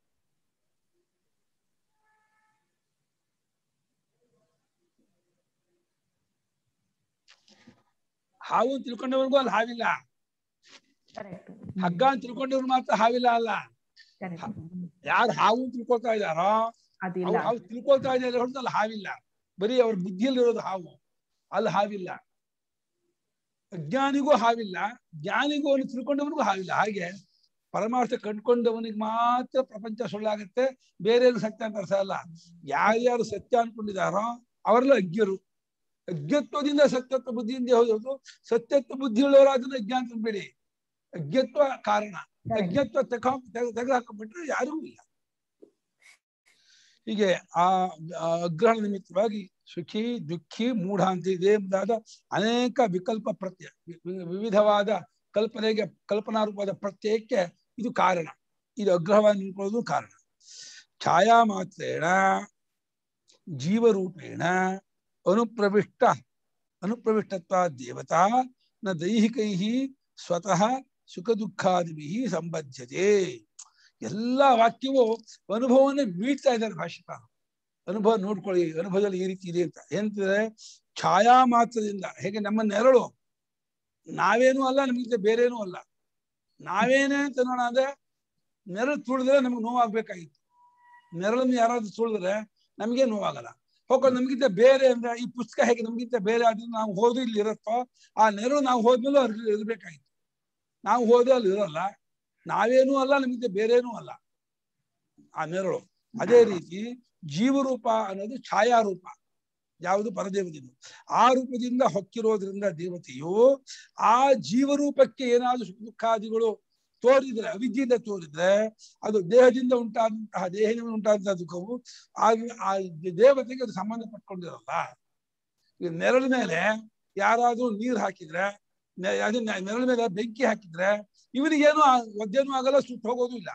ಹಾವು ತಿಳ್ಕೊಂಡವನಿಗೂ ಅಲ್ಲಿ ಹಾವಿಲ್ಲ ಕರೆಕ್ಟ್ ಹಗ್ಗ ಅಂತ ತಿಳ್ಕೊಂಡವ್ರು ಮಾತ್ರ ಹಾವಿಲ್ಲ ಅಲ್ಲ ಕರೆಕ್ಟ್ ಯಾರು ಹಾವು ತಿಳ್ಕೊಳ್ತಾ ಇದಾರೋ ಅದಿಲ್ಲ ಅವ್ರು ಹಾವು ತಿಳ್ಕೊಳ್ತಾ ಇದ್ದಾರೆ ಹೊರತು ಅಲ್ಲಿ ಹಾವಿಲ್ಲ ಬರೀ ಅವ್ರ ಬುದ್ಧಿಯಲ್ಲಿರೋದು ಹಾವು ಅಲ್ಲಿ ಹಾವಿಲ್ಲ ಅಜ್ಞಾನಿಗೂ ಹಾವಿಲ್ಲ ಜ್ಞಾನಿಗೂ ಅವನು ತಿಳ್ಕೊಂಡವನಿಗೂ ಹಾವಿಲ್ಲ ಹಾಗೆ ಪರಮಾರ್ಥ ಕಂಡ್ಕೊಂಡವನಿಗೆ ಮಾತ್ರ ಪ್ರಪಂಚ ಸುಳ್ಳಾಗುತ್ತೆ ಬೇರೆ ಸತ್ಯ ಅಂತ ಅರ್ಥ ಅಲ್ಲ ಯಾರ್ಯಾರು ಸತ್ಯ ಅನ್ಕೊಂಡಿದಾರೋ ಅವರೆಲ್ಲ ಅಜ್ಞರು ಅಜ್ಞತ್ವದಿಂದ ಸತ್ಯತ್ವ ಬುದ್ಧಿಯಿಂದ ಹೋದವರು ಸತ್ಯತ್ವ ಬುದ್ಧಿ ಉಳ್ಳವರಾದ್ರೆ ಅಜ್ಞಾನ ತಿಳ್ಬೇಡಿ ಅಜ್ಞತ್ವ ಕಾರಣ ಅಜ್ಞತ್ವ ತೆಗ ತೆಗೆದುಹಾಕೊಂಡ್ಬಿಟ್ರೆ ಯಾರಿಗೂ ಇಲ್ಲ ಹೀಗೆ ಆ ಆ ಅಗ್ರಹಣ ನಿಮಿತ್ತವಾಗಿ ಸುಖಿ ದುಃಖಿ ಮೂಢ ಅಂತ ಇದೆ ಎಂಬುದಾದ ಅನೇಕ ವಿಕಲ್ಪ ಪ್ರತ್ಯಯ ವಿ- ವಿ- ವಿವಿಧವಾದ ಕಲ್ಪನೆಗೆ ಕಲ್ಪನಾ ರೂಪದ ಪ್ರತ್ಯಯಕ್ಕೆ ಇದು ಕಾರಣ ಇದು ಅಗ್ರಹವಾಗಿ ನಿಂತ್ಕೊಳ್ಳೋದು ಕಾರಣ ಛಾಯಾ ಮಾತ್ರೇಣ ಜೀವರೂಪೇಣ ಅನುಪ್ರವಿಷ್ಟ ಅನುಪ್ರವಿಷ್ಟತ್ವ ದೇವತಾ ನ ದೈಹಿಕೈ ಸ್ವತಃ ಸುಖ ದುಃಖಾದಿಭಿ ಸಂಬದ್ಧತೆ ಎಲ್ಲಾ ವಾಕ್ಯವು ಅನುಭವವನ್ನೇ ಮೀಡ್ತಾ ಇದ್ದಾರೆ ಭಾಷಿಕ ಅನುಭವ ನೋಡ್ಕೊಳ್ಳಿ ಅನುಭವದಲ್ಲಿ ಈ ರೀತಿ ಇದೆ ಅಂತ ಏನಂತಂದ್ರೆ ಛಾಯಾ ಮಾತ್ರದಿಂದ ಹೇಗೆ ನಮ್ಮ ನೆರಳು ನಾವೇನೂ ಅಲ್ಲ ನಮಗಿಂತ ಬೇರೇನೂ ಅಲ್ಲ ನಾವೇನೇ ಅಂತ ನೋಡೋಣ ಅಂದ್ರೆ ನೆರಳು ತುಳಿದ್ರೆ ನಮ್ಗೆ ನೋವಾಗ್ಬೇಕಾಗಿತ್ತು ನೆರಳನ್ನು ಯಾರಾದ್ರೂ ತುಳಿದ್ರೆ ನಮಗೆ ನೋವಾಗಲ್ಲ ಹೋಗ ನಮ್ಗಿಂತ ಬೇರೆ ಅಂದ್ರೆ ಈ ಪುಸ್ತಕ ಹೇಗೆ ನಮ್ಗಿಂತ ಬೇರೆ ಆದ್ರೆ ನಾವು ಹೋದ್ರು ಇಲ್ಲಿ ಇರುತ್ತೋ ಆ ನೆರಳು ನಾವು ಹೋದ್ಮೇಲೆ ಅವ್ರಿಗೆ ಇರ್ಬೇಕಾಗಿತ್ತು ನಾವು ಹೋದ್ರೆ ಅಲ್ಲಿ ಇರಲ್ಲ ನಾವೇನೂ ಅಲ್ಲ ನಮ್ಗಿಂತ ಬೇರೇನೂ ಅಲ್ಲ ಆ ನೆರಳು ಅದೇ ರೀತಿ ಜೀವರೂಪ ಅನ್ನೋದು ಛಾಯಾರೂಪ ಯಾವುದು ಪರದೇವತೆದು ಆ ರೂಪದಿಂದ ಹೊಕ್ಕಿರೋದ್ರಿಂದ ದೇವತೆಯು ಆ ಜೀವರೂಪಕ್ಕೆ ಏನಾದ್ರು ಸುಖ ದುಃಖಾದಿಗಳು ತೋರಿದ್ರೆ ಅವಿದ್ಯೆಯಿಂದ ತೋರಿದ್ರೆ ಅದು ದೇಹದಿಂದ ಉಂಟಾದಂತಹ ದೇಹದಿಂದ ಉಂಟಾದಂತಹ ದುಃಖವು ಆ ಆ ದೇವತೆಗೆ ಅದು ಸಂಬಂಧ ಪಟ್ಕೊಂಡಿರಲ್ಲ ಈಗ ನೆರಳ ಮೇಲೆ ಯಾರಾದ್ರೂ ನೀರ್ ಹಾಕಿದ್ರೆ ನೆ- ಅದು ನೆ- ನೆರಳ ಮೇಲೆ ಬೆಂಕಿ ಹಾಕಿದ್ರೆ ಇವನಿಗೇನು ಆ- ಒದ್ದೇನೂ ಆಗಲ್ಲ ಸುಟ್ಟು ಹೋಗೋದು ಇಲ್ಲ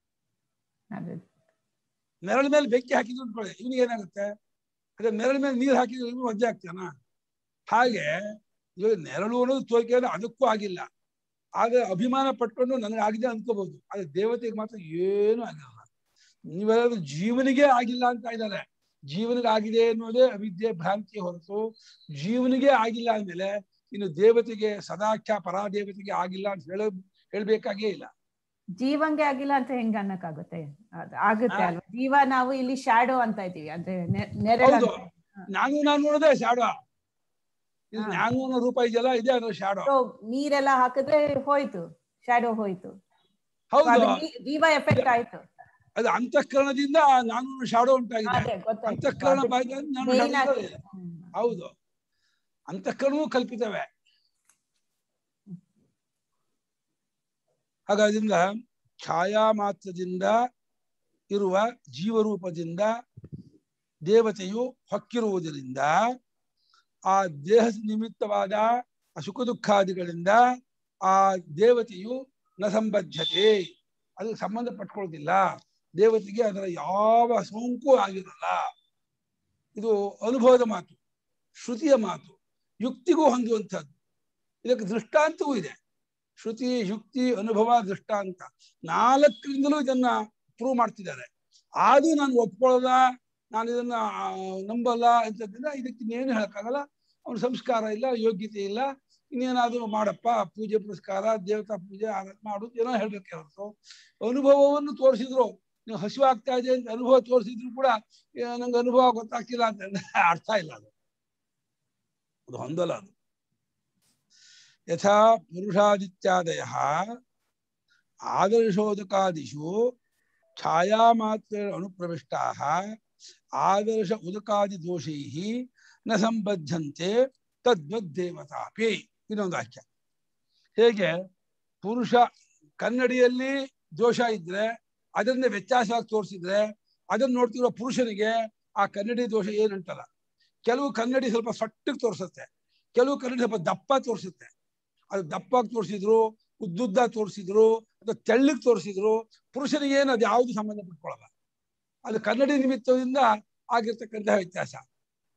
ಅದೇ ನೆರಳ ಮೇಲೆ ಬೆಂಕಿ ಹಾಕಿದ್ರು ಅನ್ಕೊಳ್ಳಿ ಇವನಿಗೆ ಏನಾಗುತ್ತೆ ಅದೇ ನೆರಳ ಮೇಲೆ ನೀರು ಹಾಕಿದ್ರೆ ಇವನು ಒದ್ದೆ ಆಗ್ತಾನ ಹಾಗೆ ಇವಾಗ ನೆರಳು ಅನ್ನೋದು ತೋರಿಕೆ ಅಂದ್ರೆ ಅದಕ್ಕೂ ಆಗಿಲ್ಲ ಆದ್ರೆ ಅಭಿಮಾನ ಪಟ್ಕೊಂಡು ನನಗೆ ಆಗಿದೆ ಅನ್ಕೋಬಹುದು ಆದ್ರೆ ದೇವತೆಗೆ ಮಾತ್ರ ಏನೂ ಆಗಿರಲ್ಲ ನೀವೆಲ್ಲರೂ ಜೀವನಿಗೆ ಆಗಿಲ್ಲ ಅಂತ ಇದ್ದಾರೆ ಜೀವನಿಗೆ ಆಗಿದೆ ಅನ್ನೋದೇ ಅವಿದ್ಯೆ ಭ್ರಾಂತಿ ಹೊರತು ಜೀವನಿಗೆ ಆಗಿಲ್ಲ ಅಂದ್ಮೇಲೆ ಇನ್ನು ದೇವತೆಗೆ ಸದಾಖ್ಯ ಪರಾದೇವತೆಗೆ ಆಗಿಲ್ಲ ಅಂತ ಹೇಳ ಹೇಳ್ಬೇಕಾಗೇ ಇಲ್ಲ ಜೀವಂಗೆ ಆಗಿಲ್ಲ ಅಂತ ಹೆಂಗ್ ಅನ್ನಕ್ಕಾಗುತ್ತೆ ಅದ್ ಆಗುತ್ತೆ ಹಾ. ಅಲ್ವಾ ಜೀವ ನಾವು ಇಲ್ಲಿ ಶಾಡೋ ಅಂತ ಇದೀವಿ ಅಂದ್ರೆ ನೆ- ನೆರಳು ಹೌದು. ಅಂತ. ನಾನು ನಾನು ನೋಡದೆ ಶಾಡೋ ಇದು ಹಾ. ನಾನು ಅನ್ನೋ ರೂಪ ಇದೆಯಲ್ಲ ಇದೆ ಅನ್ನೋ ಶಾಡೋ So, ನೀರೆಲ್ಲ ಹಾಕಿದ್ರೆ ಹೋಯ್ತು ಶಾಡೋ ಹೋಯ್ತು So, ಹೌದು ಅದು ಜೀ- ಜೀವ ಎಫೆಕ್ಟ್ ಆಯ್ತು ಅದು ಅಂತಃಕರಣದಿಂದ ನಾನು ಶಾಡೋ ಉಂಟಾಗಿದೆ ಅದೇ ಗೊತ್ತಾಯ್ತು ಅಂತಃಕರಣ ಅದು ಬಾಯಿಗೆ ನಾನು main shadow ಆಗಿ- ಇದೆ. ಹ್ಮ್. ಹೌದು ಅಂತಃಕರಣವೂ ಕಲ್ಪಿತವೇ ಹಾಗಾದ್ರಿಂದ ಛಾಯಾ ಮಾತ್ರದಿಂದ ಇರುವ ಜೀವರೂಪದಿಂದ ದೇವತೆಯು ಹೊಕ್ಕಿರುವುದರಿಂದ ಆ ದೇಹ ನಿಮಿತ್ತವಾದ ಆ ಸುಖ ದುಃಖಾದಿಗಳಿಂದ ಆ ದೇವತೆಯು ನ ಸಂಬದ್ಧತೆ ಅದು ಸಂಬಂಧ ಪಟ್ಕೊಳ್ಳೋದಿಲ್ಲ ದೇವತೆಗೆ ಅದರ ಯಾವ ಸೋಂಕು ಆಗಿರಲ್ಲ ಇದು ಅನುಭವದ ಮಾತು ಶ್ರುತಿಯ ಮಾತು ಯುಕ್ತಿಗೂ ಹೊಂದುವಂಥದ್ದು ಇದಕ್ಕೆ ದೃಷ್ಟಾಂತವೂ ಇದೆ ಶ್ರುತಿ ಯುಕ್ತಿ ಅನುಭವ ದೃಷ್ಟಾಂತ ನಾಲ್ಕರಿಂದಲೂ ಇದನ್ನ ಪ್ರೂವ್ ಮಾಡ್ತಿದ್ದಾರೆ ಆದ್ರೂ ನಾನು ಒಪ್ಕೊಳ್ಳಲ್ಲ ನಾನು ಇದನ್ನ ಆ, ನಂಬಲ್ಲ ಅಂತಂದ್ರೆ ಇದಕ್ಕೆ ಇನ್ನೇನು ಹೇಳಕ್ಕಾಗಲ್ಲ ಅವನ ಸಂಸ್ಕಾರ ಇಲ್ಲ ಯೋಗ್ಯತೆ ಇಲ್ಲ ಇನ್ನೇನಾದ್ರೂ ಮಾಡಪ್ಪ ಪೂಜೆ ಪುರಸ್ಕಾರ ದೇವತಾ ಪೂಜೆ ಆರಾಧನೆ ಮಾಡು ಏನೋ ಹೇಳ್ಬೇಕೆ ಹೊರತು ಅನುಭವವನ್ನು ತೋರಿಸಿದ್ರು ನೀವು ಹಸಿವಾಗ್ತಾ ಇದೆ ಅಂತ ಅನುಭವ ತೋರಿಸಿದ್ರು ಕೂಡ ಏ, ನಂಗೆ ಅನುಭವ ಗೊತ್ತಾಗ್ತಿಲ್ಲ ಅಂತ ಅರ್ಥ ಇಲ್ಲ ಅದು ಅದು ಹೊಂದಲ್ಲ ಅದು ಯಥಾ ಪುರುಷಾದಿತ್ಯಾದಯ ಆದರ್ಶೋದಕಾದಿಷು ಛಾಯಾಮಾತ್ರ ಅನುಪ್ರವಿಷ್ಟಾ ಆದರ್ಶ ಉದಕಾದಿ ದೋಷೈ ನ ಸಂಬದ್ಧಂತೆ ತದ್ವದ್ದೇವತಾಪಿ ಇನ್ನೊಂದು ವಾಕ್ಯ ಹೇಗೆ ಪುರುಷ ಕನ್ನಡಿಯಲ್ಲಿ ದೋಷ ಇದ್ರೆ ಅದನ್ನ ವ್ಯತ್ಯಾಸವಾಗಿ ತೋರಿಸಿದ್ರೆ ಅದನ್ನ ನೋಡ್ತಿರೋ ಪುರುಷನಿಗೆ ಆ ಕನ್ನಡಿ ದೋಷ ಏನಂಟಲ್ಲ ಕೆಲವು ಕನ್ನಡಿ ಸ್ವಲ್ಪ ಸೊಟ್ಟಿಗೆ ತೋರಿಸುತ್ತೆ ಕೆಲವು ಕನ್ನಡಿ ಸ್ವಲ್ಪ ದಪ್ಪ ತೋರಿಸುತ್ತೆ ಅದು ದಪ್ಪಾಗಿ ತೋರಿಸಿದ್ರು ಉದ್ದುದ್ದ ತೋರಿಸಿದ್ರು ಅಥವಾ ತೆಳ್ಳಗ್ ತೋರಿಸಿದ್ರು ಪುರುಷನಿಗೆ ಏನು ಅದು ಯಾವುದು ಸಂಬಂಧ ಪಟ್ಕೊಳ್ಳಲ್ಲ ಅದು ಕನ್ನಡಿ ನಿಮಿತ್ತದಿಂದ ಆಗಿರ್ತಕ್ಕಂತಹ ವ್ಯತ್ಯಾಸ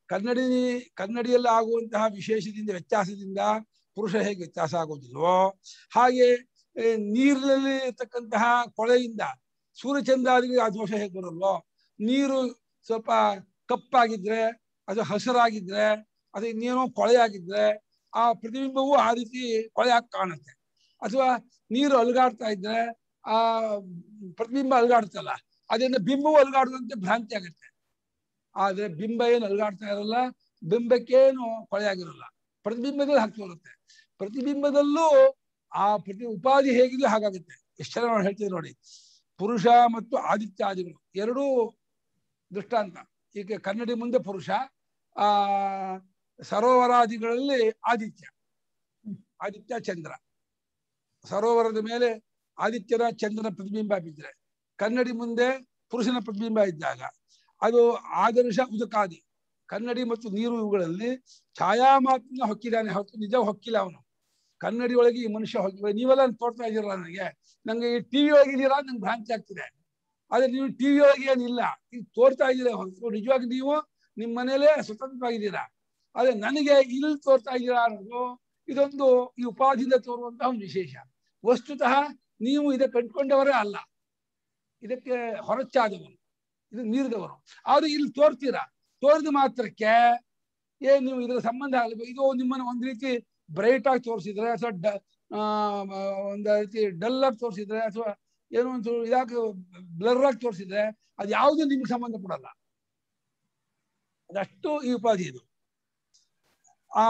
ಕನ್ನಡಿ ಕನ್ನಡಿಯಲ್ಲಿ ಆಗುವಂತಹ ವಿಶೇಷದಿಂದ ವ್ಯತ್ಯಾಸದಿಂದ ಪುರುಷ ಹೇಗೆ ವ್ಯತ್ಯಾಸ ಆಗೋದಿಲ್ವೋ ಹಾಗೆ ಏ, ನೀರಿನಲ್ಲಿ ಇರ್ತಕ್ಕಂತಹ ಕೊಳೆಯಿಂದ ಸೂರ್ಯಚಂದ್ರಾದಿಗಳಿಗೆ ಆ ದೋಷ ಹೇಗೆ ಬರಲ್ವೋ ನೀರು ಸ್ವಲ್ಪ ಕಪ್ಪಾಗಿದ್ರೆ ಅದು ಹಸಿರಾಗಿದ್ರೆ ಅದು ಇನ್ನೇನೋ ಕೊಳೆ ಆಗಿದ್ರೆ ಆ ಪ್ರತಿಬಿಂಬವು ಆ ರೀತಿ ಕೊಳೆ ಆಗಿ ಕಾಣುತ್ತೆ ಅಥವಾ ನೀರು ಅಲುಗಾಡ್ತಾ ಇದ್ರೆ ಆ ಪ್ರತಿಬಿಂಬ ಅಲುಗಾಡ್ತಲ್ಲ ಅದರಿಂದ ಬಿಂಬವು ಅಲುಗಾಡುವಂತೆ ಭ್ರಾಂತಿ ಆಗುತ್ತೆ ಆದ್ರೆ ಬಿಂಬ ಏನು ಅಲುಗಾಡ್ತಾ ಇರಲ್ಲ ಬಿಂಬಕ್ಕೇನು ಕೊಳೆ ಆಗಿರಲ್ಲ ಪ್ರತಿಬಿಂಬದಲ್ಲಿ ಹಾಕಿ ಬರುತ್ತೆ ಪ್ರತಿಬಿಂಬದಲ್ಲೂ ಆ ಪ್ರತಿ ಉಪಾಧಿ ಹೇಗಿದೆಯೋ ಹಾಗಾಗುತ್ತೆ ಎಷ್ಟು ಚೆನ್ನಾಗಿ ನಾವು ಹೇಳ್ತೀವಿ ನೋಡಿ ಪುರುಷ ಮತ್ತು ಆದಿತ್ಯಾದಿಗಳು ಎರಡೂ ದೃಷ್ಟಾಂತ ಈಗ ಕನ್ನಡಿ ಮುಂದೆ ಪುರುಷ ಆ ಸರೋವರಾದಿಗಳಲ್ಲಿ ಆದಿತ್ಯ ಆದಿತ್ಯ ಚಂದ್ರ ಸರೋವರದ ಮೇಲೆ ಆದಿತ್ಯನ ಚಂದ್ರನ ಪ್ರತಿಬಿಂಬ ಬಿದ್ದರೆ ಕನ್ನಡಿ ಮುಂದೆ ಪುರುಷನ ಪ್ರತಿಬಿಂಬ ಇದ್ದಾಗ ಅದು ಆದರ್ಶ ಉದಕಾದಿ ಕನ್ನಡಿ ಮತ್ತು ನೀರು ಇವುಗಳಲ್ಲಿ ಛಾಯಾ ಮಾತ್ರ ಹೊಕ್ಕಿದ್ದಾನೆ ಹೊತ್ತು ನಿಜ ಹೊಕ್ಕಿಲ್ಲ ಅವನು ಕನ್ನಡಿ ಒಳಗೆ ಈ ಮನುಷ್ಯ ಹೊಕ್ಕಿ ನೀವೆಲ್ಲ ತೋರ್ತಾ ಇದ್ದೀರಲ್ಲ ನನಗೆ ನಂಗೆ ಈ ಟಿವಿ ಒಳಗೆ ಇದೀರಾ ನಂಗೆ ಭ್ರಾಂತಿ ಆಗ್ತಿದೆ ಆದ್ರೆ ನೀವು ಟಿವಿ ಒಳಗೆ ಏನಿಲ್ಲ ಈಗ ತೋರ್ತಾ ಇದ್ದೀರಾ ಹೊರತು ನಿಜವಾಗಿ ನೀವು ನಿಮ್ಮ ಮನೇಲೆ ಸ್ವತಂತ್ರವಾಗಿದ್ದೀರಾ ಆದ್ರೆ ನನಗೆ ಇಲ್ಲಿ ತೋರ್ತಾ ಇದ್ದೀರಾ ಅನ್ನೋದು ಇದೊಂದು ಈ ಉಪಾಧಿಯಿಂದ ತೋರುವಂತಹ ಒಂದು ವಿಶೇಷ ವಸ್ತುತಃ ನೀವು ಇದಕ್ಕೆ ಕಂಡುಕೊಂಡವರೇ ಅಲ್ಲ ಇದಕ್ಕೆ ಹೊರಚಾದವರು ಇದು ಮೀರಿದವರು ಆದ್ರೆ ಇಲ್ಲಿ ತೋರ್ತೀರಾ ತೋರಿದ ಮಾತ್ರಕ್ಕೆ ಏನ್ ನೀವು ಇದರ ಸಂಬಂಧ ಆಗಬೇಕು ಇದು ನಿಮ್ಮನ್ನ ಒಂದ್ ರೀತಿ ಬ್ರೈಟ್ ಆಗಿ ತೋರಿಸಿದ್ರೆ ಅಥವಾ ಡ ಆ, ಒಂದ್ ರೀತಿ ಡಲ್ ಆಗಿ ತೋರಿಸಿದ್ರೆ ಅಥವಾ ಏನೋ ಒಂದು ಇದಾಗಿ ಬ್ಲರ್ ಆಗಿ ತೋರಿಸಿದ್ರೆ ಅದು ಯಾವುದು ನಿಮ್ಗೆ ಸಂಬಂಧ ಪಡಲ್ಲ ಅದಷ್ಟು ಈ ಉಪಾಧಿ ಇದು ಆ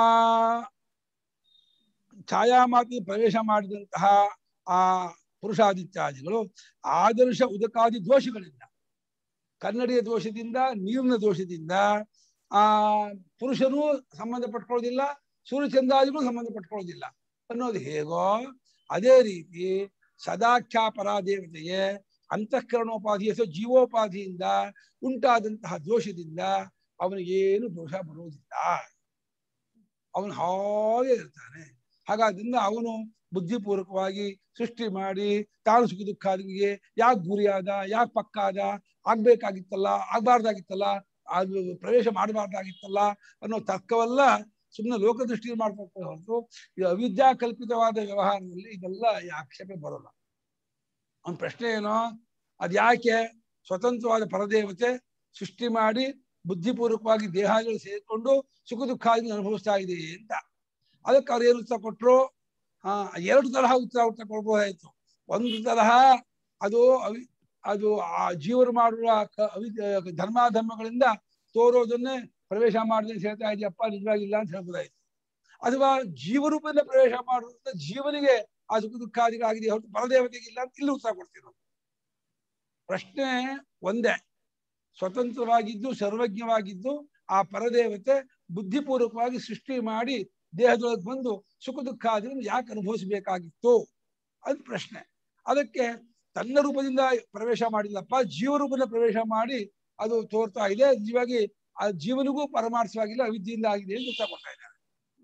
ಛಾಯಾಮಾತಿ ಪ್ರವೇಶ ಮಾಡಿದಂತಹ ಆ ಪುರುಷಾದಿತ್ಯಾದಿಗಳು ಆದರ್ಶ ಉದಕಾದಿ ದೋಷಗಳಿಂದ ಕನ್ನಡಿಯ ದೋಷದಿಂದ ನೀರಿನ ದೋಷದಿಂದ ಆ ಪುರುಷನು ಸಂಬಂಧ ಪಟ್ಕೊಳ್ಳೋದಿಲ್ಲ ಸೂರ್ಯಚಂದ್ರಾದಿಗಳು ಸಂಬಂಧ ಪಟ್ಕೊಳ್ಳೋದಿಲ್ಲ ಅನ್ನೋದು ಹೇಗೋ ಅದೇ ರೀತಿ ಸದಾಖ್ಯಾಪರ ದೇವತೆಗೆ ಅಂತಃಕರಣೋಪಾಧಿ ಅಥವಾ ಜೀವೋಪಾಧಿಯಿಂದ ಉಂಟಾದಂತಹ ದೋಷದಿಂದ ಅವನಿಗೇನು ದೋಷ ಬರುವುದಿಲ್ಲ ಅವನು ಹಾಗೆ ಇರ್ತಾನೆ ಹಾಗಾದ್ರಿಂದ ಅವನು ಬುದ್ಧಿಪೂರ್ವಕವಾಗಿ ಸೃಷ್ಟಿ ಮಾಡಿ ತಾನು ಸುಖ ದುಃಖಾದಿಗೆ ಯಾಕೆ ಗುರಿಯಾದ ಯಾಕೆ ಪಕ್ಕಾದ ಆಗ್ಬೇಕಾಗಿತ್ತಲ್ಲ ಆಗ್ಬಾರ್ದಾಗಿತ್ತಲ್ಲ ಅದು ಪ್ರವೇಶ ಮಾಡಬಾರ್ದಾಗಿತ್ತಲ್ಲ ಅನ್ನೋ ತರ್ಕವಲ್ಲ ಸುಮ್ಮನೆ ಲೋಕದೃಷ್ಟಿ ಮಾಡ್ತಾರೆ ಹೊರತು ಇದು ಅವಿದ್ಯಾ ಕಲ್ಪಿತವಾದ ವ್ಯವಹಾರದಲ್ಲಿ ಇದೆಲ್ಲ ಈ ಆಕ್ಷೇಪೆ ಬರೋಲ್ಲ ಅವನ ಪ್ರಶ್ನೆ ಏನೋ ಅದ್ ಯಾಕೆ ಸ್ವತಂತ್ರವಾದ ಪರದೇವತೆ ಸೃಷ್ಟಿ ಮಾಡಿ ಬುದ್ಧಿಪೂರ್ವಕವಾಗಿ ದೇಹಗಳು ಸೇರಿಕೊಂಡು ಸುಖ ದುಃಖಾದಿಗಳನ್ನು ಅನುಭವಿಸ್ತಾ ಇದೆ ಅಂತ ಅದಕ್ಕೆ ಅವ್ರು ಏನು ಉತ್ತರ ಕೊಟ್ರು ಆ ಎರಡು ತರಹ ಉತ್ತರ ಉತ್ತರ ಕೊಡ್ಬೋದಾಯ್ತು ಒಂದು ತರಹ ಅದು ಅವಿ ಅದು ಆ ಜೀವರು ಮಾಡುವ ಕ- ಅವಿ ಧರ್ಮಾಧರ್ಮಗಳಿಂದ ತೋರೋದನ್ನೇ ಪ್ರವೇಶ ಮಾಡಿದ್ರೆ ಹೇಳ್ತಾ ಇದೆಯಪ್ಪ ನಿಜವಾಗಿಲ್ಲ ಅಂತ ಹೇಳ್ಬೋದಾಯ್ತು ಅಥವಾ ಜೀವರೂಪದಿಂದ ಪ್ರವೇಶ ಮಾಡುವುದರಿಂದ ಜೀವನಿಗೆ ಆ ಸುಖ ದುಃಖಾದಿಗಳಾಗಿದೆ ಹೊರತು ಪರದೇವತೆಗೆ ಇಲ್ಲ ಅಂತ ಇಲ್ಲಿ ಉತ್ತರ ಕೊಡ್ತೀವಿ ನಾವು ಪ್ರಶ್ನೆ ಒಂದೇ ಸ್ವತಂತ್ರವಾಗಿದ್ದು ಸರ್ವಜ್ಞವಾಗಿದ್ದು ಆ ಪರದೇವತೆ ಬುದ್ಧಿಪೂರ್ವಕವಾಗಿ ಸೃಷ್ಟಿ ಮಾಡಿ ದೇಹದೊಳಗೆ ಬಂದು ಸುಖ ದುಃಖಾದಿಗಳನ್ನು ಯಾಕೆ ಅನುಭವಿಸಬೇಕಾಗಿತ್ತು ಅದು ಪ್ರಶ್ನೆ ಅದಕ್ಕೆ ತನ್ನ ರೂಪದಿಂದ ಪ್ರವೇಶ ಮಾಡಿಲ್ಲಪ್ಪ ಜೀವರೂಪದಿಂದ ಪ್ರವೇಶ ಮಾಡಿ ಅದು ತೋರ್ತಾ ಇದೆ ನಿಜವಾಗಿ ಆ ಜೀವನಿಗೂ ಪರಮಾರ್ಥವಾಗಿಲ್ಲ ಅವಿದ್ಯೆಯಿಂದ ಆಗಿದೆ ಅಂತ ಉತ್ತರ ಕೊಡ್ತಾ ಇದ್ದಾರೆ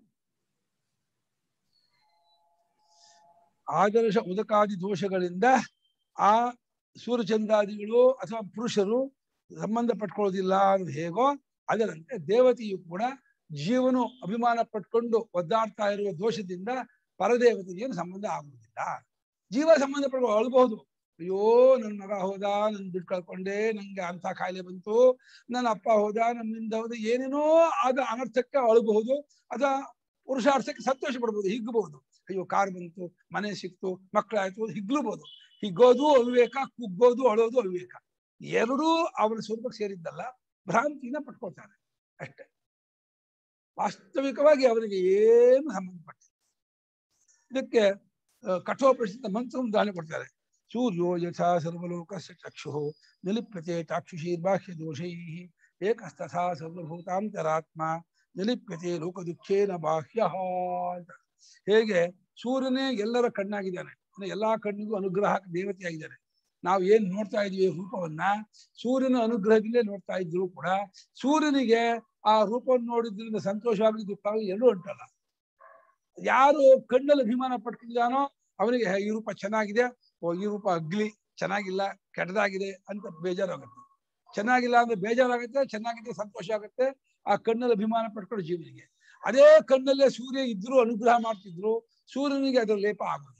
ಆದರ್ಶ ಉದಕಾದಿ ದೋಷಗಳಿಂದ ಆ ಸೂರ್ಯಚಂದ್ರಾದಿಗಳು ಅಥವಾ ಪುರುಷರು ಸಂಬಂಧ ಪಟ್ಕೊಳ್ಳೋದಿಲ್ಲ ಅನ್ನೋದು ಹೇಗೋ ಅದರಂತೆ ದೇವತೆಯು ಕೂಡ ಜೀವನು ಅಭಿಮಾನ ಪಟ್ಕೊಂಡು ಒದ್ದಾಡ್ತಾ ಇರುವ ದೋಷದಿಂದ ಪರದೇವತೆಗೆ ಏನು ಸಂಬಂಧ ಆಗುವುದಿಲ್ಲ ಜೀವ ಸಂಬಂಧ ಪಡ್ಕೊ ಅಳ್ಬಹುದು ಅಯ್ಯೋ ನನ್ನ ಮಗ ಹೋದ ನನ್ ದುಡ್ಡು ಕಳ್ಕೊಂಡೆ ನಂಗೆ ಅಂತ ಕಾಯಿಲೆ ಬಂತು ನನ್ನ ಅಪ್ಪ ಹೋದ ನನ್ನಿಂದ ಹೋದ ಏನೇನೋ ಆದ ಅನರ್ಥಕ್ಕೆ ಅಳಬಹುದು ಅಥವಾ ಪುರುಷಾರ್ಥಕ್ಕೆ ಸಂತೋಷ ಪಡ್ಬೋದು ಹಿಗ್ಗಬಹುದು ಅಯ್ಯೋ ಕಾರ್ ಬಂತು ಮನೆ ಸಿಕ್ತು ಮಕ್ಕಳಾಯ್ತು ಹಿಗ್ಲಬಹುದು ಹಿಗ್ಗೋದು ಅವಿವೇಕ ಕುಗ್ಗೋದು ಅಳೋದು ಅವಿವೇಕ ಎರಡೂ ಅವನ ಸ್ವರೂಪಕ್ಕೆ ಸೇರಿದ್ದಲ್ಲ ಭ್ರಾಂತಿನ ಪಟ್ಕೊಳ್ತಾನೆ ಅಷ್ಟೇ ವಾಸ್ತವಿಕವಾಗಿ ಅವನಿಗೆ ಏನು ಸಂಬಂಧಪಟ್ಟ ಇದಕ್ಕೆ ಆ, ಕಠೋಪನಿಷತ್ ಮಂತ್ರ ಉದಾಹರಣೆ ಕೊಡ್ತಾರೆ ಸೂರ್ಯೋ ಯಥಾ ಸರ್ವಲೋಕಸ್ಯ ಚಕ್ಷು ನಿಲಿಪ್ಯತೆ ಚಾಕ್ಷುಷಿ ಬಾಹ್ಯ ದೋಷೈ ಏಕಸ್ತಥಾ ಸರ್ವಭೂತಾಂತರಾತ್ಮ ನಿಲಿಪ್ಯತೆ ಲೋಕ ದುಃಖೇನ ಬಾಹ್ಯ ಅಂತ ಹೇಗೆ ಸೂರ್ಯನೇ ಎಲ್ಲರ ಕಣ್ಣಾಗಿದ್ದಾನೆ ಅಂದ್ರೆ ಎಲ್ಲಾ ಕಣ್ಣಿಗೂ ಅನುಗ್ರಹ ದೇವತೆಯಾಗಿದ್ದಾನೆ ನಾವು ಏನ್ ನೋಡ್ತಾ ಇದೀವಿ ರೂಪವನ್ನ ಸೂರ್ಯನ ಅನುಗ್ರಹದಿಂದಲೇ ನೋಡ್ತಾ ಇದ್ರು ಕೂಡ ಸೂರ್ಯನಿಗೆ ಆ ರೂಪವನ್ನು ನೋಡಿದ್ರಿಂದ ಸಂತೋಷವಾಗಲಿ ದುಃಖ ಆಗಲಿ ಎರಡೂ ಉಂಟಲ್ಲ ಯಾರು ಕಣ್ಣಲ್ಲಿ ಅಭಿಮಾನ ಪಟ್ಕೊಂಡಿದ್ದಾನೋ ಅವನಿಗೆ ಹೇ, ಈ ರೂಪ ಚೆನ್ನಾಗಿದೆ ಓ ಈ ರೂಪ ಅಗ್ಲಿ ಚೆನ್ನಾಗಿಲ್ಲ ಕೆಟ್ಟದಾಗಿದೆ ಅಂತ ಬೇಜಾರಾಗುತ್ತೆ ಚೆನ್ನಾಗಿಲ್ಲ ಅಂದ್ರೆ ಬೇಜಾರಾಗುತ್ತೆ ಚೆನ್ನಾಗಿದೆ ಸಂತೋಷ ಆಗುತ್ತೆ ಆ ಕಣ್ಣಲ್ಲಿ ಅಭಿಮಾನ ಪಡ್ಕೊಂಡು ಜೀವನಿಗೆ ಅದೇ ಕಣ್ಣಲ್ಲೇ ಸೂರ್ಯ ಇದ್ರು ಅನುಗ್ರಹ ಮಾಡ್ತಿದ್ರು ಸೂರ್ಯನಿಗೆ ಅದರ ಲೇಪ ಆಗೋದಿಲ್ಲ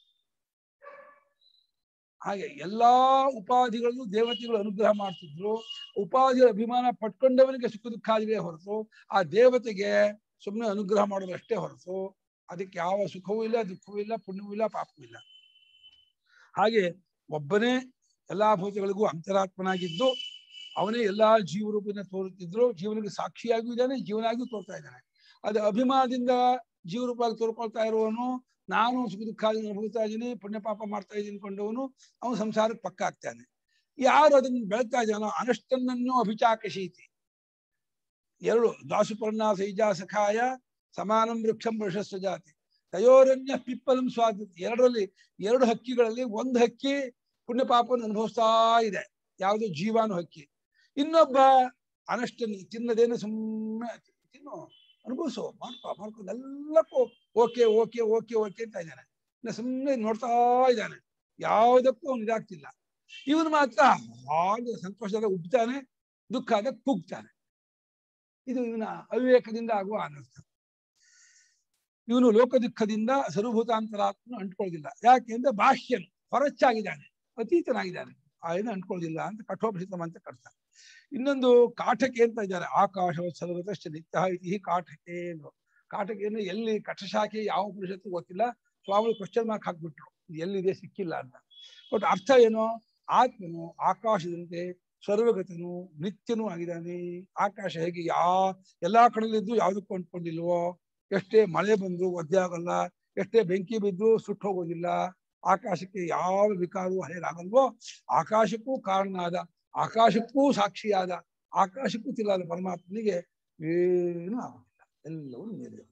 ಹಾಗೆ ಎಲ್ಲಾ ಉಪಾಧಿಗಳನ್ನು ದೇವತೆಗಳು ಅನುಗ್ರಹ ಮಾಡ್ತಿದ್ರು ಉಪಾಧಿಗಳ ಅಭಿಮಾನ ಪಟ್ಕೊಂಡವನಿಗೆ ಸುಖ ದುಃಖಾದಿಗಳೇ ಹೊರತು ಆ ದೇವತೆಗೆ ಸುಮ್ಮನೆ ಅನುಗ್ರಹ ಮಾಡೋದಷ್ಟೇ ಹೊರತು ಅದಕ್ಕೆ ಯಾವ ಸುಖವೂ ಇಲ್ಲ ದುಃಖವೂ ಇಲ್ಲ ಪುಣ್ಯವೂ ಇಲ್ಲ ಪಾಪವೂ ಇಲ್ಲ ಹಾಗೆ ಒಬ್ಬನೇ ಎಲ್ಲಾ ಭೂತಗಳಿಗೂ ಅಂತರಾತ್ಮನಾಗಿದ್ದು ಅವನೇ ಎಲ್ಲಾ ಜೀವರೂಪನ ತೋರುತ್ತಿದ್ರು ಜೀವನಿಗೆ ಸಾಕ್ಷಿಯಾಗಿಯೂ ಇದ್ದಾನೆ ಜೀವನಾಗಿಯೂ ತೋರ್ತಾ ಇದ್ದಾನೆ ಅದು ಅಭಿಮಾನದಿಂದ ಜೀವರೂಪವಾಗಿ ತೋರ್ಕೊಳ್ತಾ ಇರುವವನು ನಾನು ಸುಖ ದುಃಖ ಅನುಭವಿಸ್ತಾ ಇದ್ದೀನಿ ಪುಣ್ಯ ಪಾಪ ಮಾಡ್ತಾ ಇದ್ದೀನಿ ಅನ್ಕೊಂಡವನು ಅವನು ಸಂಸಾರಕ್ಕೆ ಪಕ್ಕ ಆಗ್ತಾನೆ ಯಾರು ಅದನ್ನು ಬೆಳಗ್ತಾ ಇದ್ದಾನೋ ಅನಷ್ಟನ್ನನ್ನು ಅಭಿಚಾಕಶೀತಿ ಎರಡು ದಾಸುಪರ್ಣ ಸೈಜಾ ಸಖಾಯ ಸಮಾನಂ ವೃಕ್ಷಂ ವೃಷಸ್ವ ಜಾತಿ ತಯೋರನ್ಯ ಪಿಪ್ಪಲಂ ಸ್ವಾತಂತ್ರ್ಯ ಎರಡರಲ್ಲಿ ಎರಡು ಹಕ್ಕಿಗಳಲ್ಲಿ ಒಂದು ಹಕ್ಕಿ ಪುಣ್ಯ ಪಾಪವನ್ನು ಅನುಭವಿಸ್ತಾ ಇದೆ ಯಾವುದು ಜೀವಾನು ಹಕ್ಕಿ ಇನ್ನೊಬ್ಬ ಅನಷ್ಟನ್ ತಿನ್ನದೇನು ಸುಮ್ಮನೆ ತಿನ್ನು ಅನುಭವಿಸು ಮಾಡ್ಕೊ ಮಾಡ್ಕೊಂಡು ಎಲ್ಲಕ್ಕೂ ಓಕೆ ಓಕೆ ಓಕೆ ಓಕೆ ಅಂತ ಇದ್ದಾನೆ ಇನ್ನು ಸುಮ್ಮನೆ ನೋಡ್ತಾ ಇದ್ದಾನೆ ಯಾವುದಕ್ಕೂ ಅವನು ಇದಾಗ್ತಿಲ್ಲ ಇವನು ಮಾತ್ರ ಹಾಗೆ ಸಂತೋಷದಾಗ ಉಬ್ತಾನೆ ದುಃಖ ಆದಾಗ ಕುಗ್ತಾನೆ ಇದು ಇವನ ಅವಿವೇಕದಿಂದ ಆಗುವ ಅನರ್ಥ ಇವನು ಲೋಕ ದುಃಖದಿಂದ ಸರ್ವಭೂತಾಂತರಾತ್ಮ ಅಂಟ್ಕೊಳ್ಳೋದಿಲ್ಲ ಯಾಕೆಂದ್ರೆ ಬಾಹ್ಯನು ಹೊರಚಾಗಿದ್ದಾನೆ ಅತೀತನಾಗಿದ್ದಾನೆ ಆಯ್ನ ಅಂಟ್ಕೊಳ್ಳೋದಿಲ್ಲ ಅಂತ ಕಠೋಪನಿಷತ್ತಂ ಅಂತ ಕಟ್ತಾರೆ ಇನ್ನೊಂದು ಕಾಠಕೆ ಅಂತ ಇದ್ದಾರೆ ಆಕಾಶ ಸರ್ವತಶ್ಚ ನಿತ್ಯ ಇತಿ ಕಾಠಕೆ ಅಂದ್ರು ಕಾಠಕೆಯನ್ನು ಎಲ್ಲಿ ಕಠಶಾಖೆ ಯಾವ ಉಪನಿಷತ್ತು ಗೊತ್ತಿಲ್ಲ ಸ್ವಾಮಿ ಕ್ವಶನ್ ಮಾರ್ಕ್ ಹಾಕ್ಬಿಟ್ರು ಇದು ಎಲ್ಲಿದೆ ಸಿಕ್ಕಿಲ್ಲ ಅಂತ ಬಟ್ ಅರ್ಥ ಏನು ಆತ್ಮನು ಆಕಾಶದಂತೆ ಸರ್ವಗತನು ನಿತ್ಯನೂ ಆಗಿದ್ದಾನೆ ಆಕಾಶ ಹೇಗೆ ಯಾ ಎಲ್ಲಾ ಕಡೆಯಲ್ಲಿದ್ದು ಯಾವುದಕ್ಕೂ ಅಂಟ್ಕೊಂಡಿಲ್ವೋ ಎಷ್ಟೇ ಮಳೆ ಬಂದ್ರು ಒದ್ದೆ ಆಗಲ್ಲ ಎಷ್ಟೇ ಬೆಂಕಿ ಬಿದ್ದು ಸುಟ್ಟು ಹೋಗೋದಿಲ್ಲ ಆಕಾಶಕ್ಕೆ ಯಾವ ವಿಕಾರವೂ ಹಳೆಯಲಾಗಲ್ವೋ ಆಕಾಶಕ್ಕೂ ಕಾರಣನಾದ ಆಕಾಶಕ್ಕೂ ಸಾಕ್ಷಿಯಾದ ಆಕಾಶಕ್ಕೂ ತಿಲ್ಲಾದ ಪರಮಾತ್ಮನಿಗೆ ಏನೂ ಆಗುದಿಲ್ಲ ಎಲ್ಲವೂ ನೀರಿದೆ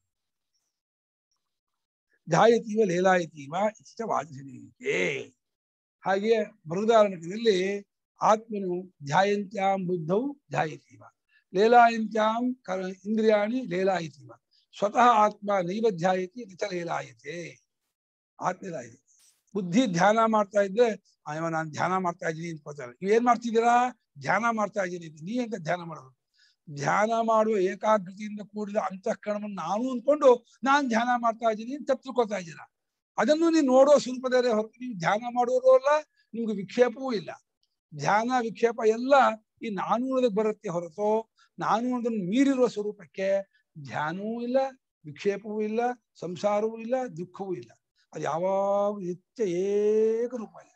ಧ್ಯಾಯತೀವ ಲೇಲಾಯತೀವ ಇಷ್ಟ ವಾದಿಸಿದೀಕೆ ಹಾಗೆಯೇ ಬೃಹದಾರಣ್ಯದಲ್ಲಿ ಆತ್ಮನು ಧ್ಯಾಯಂತ್ಯಾಂ ಬುದ್ಧೌ ಧ್ಯಾಯತೀವ ಲೇಲಾಯಂತ್ಯಾಂ ಕರ ಇಂದ್ರಿಯಾಣಿ ಲೇಲಾಯತೀವ ಸ್ವತಃ ಆತ್ಮ ನೈವ ಧ್ಯಾಯತಿ ನಿಚ ಲೇಲಾಯತೆ ಆತ್ಮಲಾಯತೆ ಬುದ್ಧಿ ಧ್ಯಾನ ಮಾಡ್ತಾ ಇದ್ರೆ ಅಯ್ಯೋ ನಾನು ಧ್ಯಾನ ಮಾಡ್ತಾ ಇದ್ದೀನಿ ಅನ್ಕೋತಾರೆ ನೀವೇನ್ ಮಾಡ್ತಿದ್ದೀರಾ ಧ್ಯಾನ ಮಾಡ್ತಾ ಇದ್ದೀನಿ ನೀ ಅಂತ ಧ್ಯಾನ ಮಾಡೋದು ಧ್ಯಾನ ಮಾಡುವ ಏಕಾಗ್ರತೆಯಿಂದ ಕೂಡಿದ ಅಂತಃಕರಣವನ್ನು ನಾನು ಅನ್ಕೊಂಡು ನಾನ್ ಧ್ಯಾನ ಮಾಡ್ತಾ ಇದ್ದೀನಿ ಅಂತ ತಿಳ್ಕೊತಾ ಇದ್ದೀರಾ ಅದನ್ನು ನೀವು ನೋಡೋ ಸ್ವರೂಪದರೆ ಹೊರತು ನೀವು ಧ್ಯಾನ ಮಾಡೋರು ಅಲ್ಲ ನಿಮ್ಗೆ ವಿಕ್ಷೇಪವೂ ಇಲ್ಲ ಧ್ಯಾನ ವಿಕ್ಷೇಪ ಎಲ್ಲ ಈ ನಾನು ಅನ್ನೋದಕ್ಕೆ ಬರುತ್ತೆ ಹೊರತು ನಾನು ಅನ್ನೋದನ್ನು ಮೀರಿರುವ ಸ್ವರೂಪಕ್ಕೆ ಧ್ಯಾನವೂ ಇಲ್ಲ ವಿಕ್ಷೇಪವೂ ಇಲ್ಲ ಸಂಸಾರವೂ ಇಲ್ಲ ದುಃಖವೂ ಇಲ್ಲ ಅದು ಯಾವಾಗ ನಿತ್ಯ ಏಕರೂಪ ಇದೆ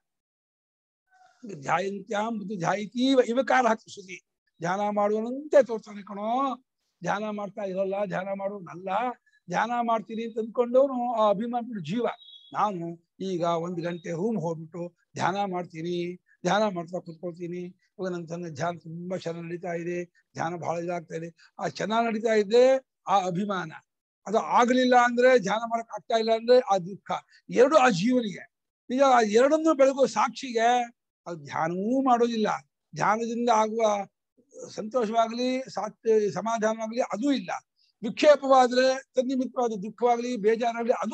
ಧ್ಯಾಯಂತ್ಯಾಂ ಬುದ್ಧಿ ಧ್ಯಾಯಿತೀವ ಇವಕಾರ ಹಾಕಿ ಸುದ್ದಿ ಧ್ಯಾನ ಮಾಡುವನಂತೆ ತೋರ್ತಾನೆ ಕಣೋ ಧ್ಯಾನ ಮಾಡ್ತಾ ಇರಲ್ಲ ಧ್ಯಾನ ಮಾಡುವನಲ್ಲ ಧ್ಯಾನ ಮಾಡ್ತೀನಿ ಅಂತ ಅಂದ್ಕೊಂಡವನು ಆ ಅಭಿಮಾನ ಜೀವ ನಾನು ಈಗ ಒಂದ್ ಗಂಟೆ ರೂಮ್ ಹೋಗ್ಬಿಟ್ಟು ಧ್ಯಾನ ಮಾಡ್ತೀನಿ ಧ್ಯಾನ ಮಾಡ್ತಾ ಕುತ್ಕೊಳ್ತೀನಿ ಇವಾಗ ನನ್ನ ತನ್ನ ಧ್ಯಾನ ತುಂಬಾ ಚೆನ್ನಾಗಿ ನಡೀತಾ ಇದೆ ಧ್ಯಾನ ಬಹಳ ಇದಾಗ್ತಾ ಇದೆ ಆ ಚೆನ್ನಾಗಿ ನಡೀತಾ ಇದೆ ಆ ಅಭಿಮಾನ ಅದು ಆಗ್ಲಿಲ್ಲ ಅಂದ್ರೆ ಧ್ಯಾನ ಮಾಡಕ್ ಆಗ್ತಾ ಇಲ್ಲ ಅಂದ್ರೆ ಆ ದುಃಖ ಎರಡು ಆ ಜೀವನಿಗೆ ಈಗ ಆ ಎರಡನ್ನೂ ಬೆಳಗುವ ಸಾಕ್ಷಿಗೆ ಅದು ಧ್ಯಾನವೂ ಮಾಡೋದಿಲ್ಲ ಧ್ಯಾನದಿಂದ ಆಗುವ ಸಂತೋಷವಾಗ್ಲಿ ಸಾತ್ಯ ಸಮಾಧಾನವಾಗ್ಲಿ ಅದೂ ಇಲ್ಲ ವಿಕ್ಷೇಪವಾದ್ರೆ ತನ್ನಿಮಿತ್ತವಾದ ದುಃಖವಾಗ್ಲಿ ಬೇಜಾರಾಗ್ಲಿ ಅದು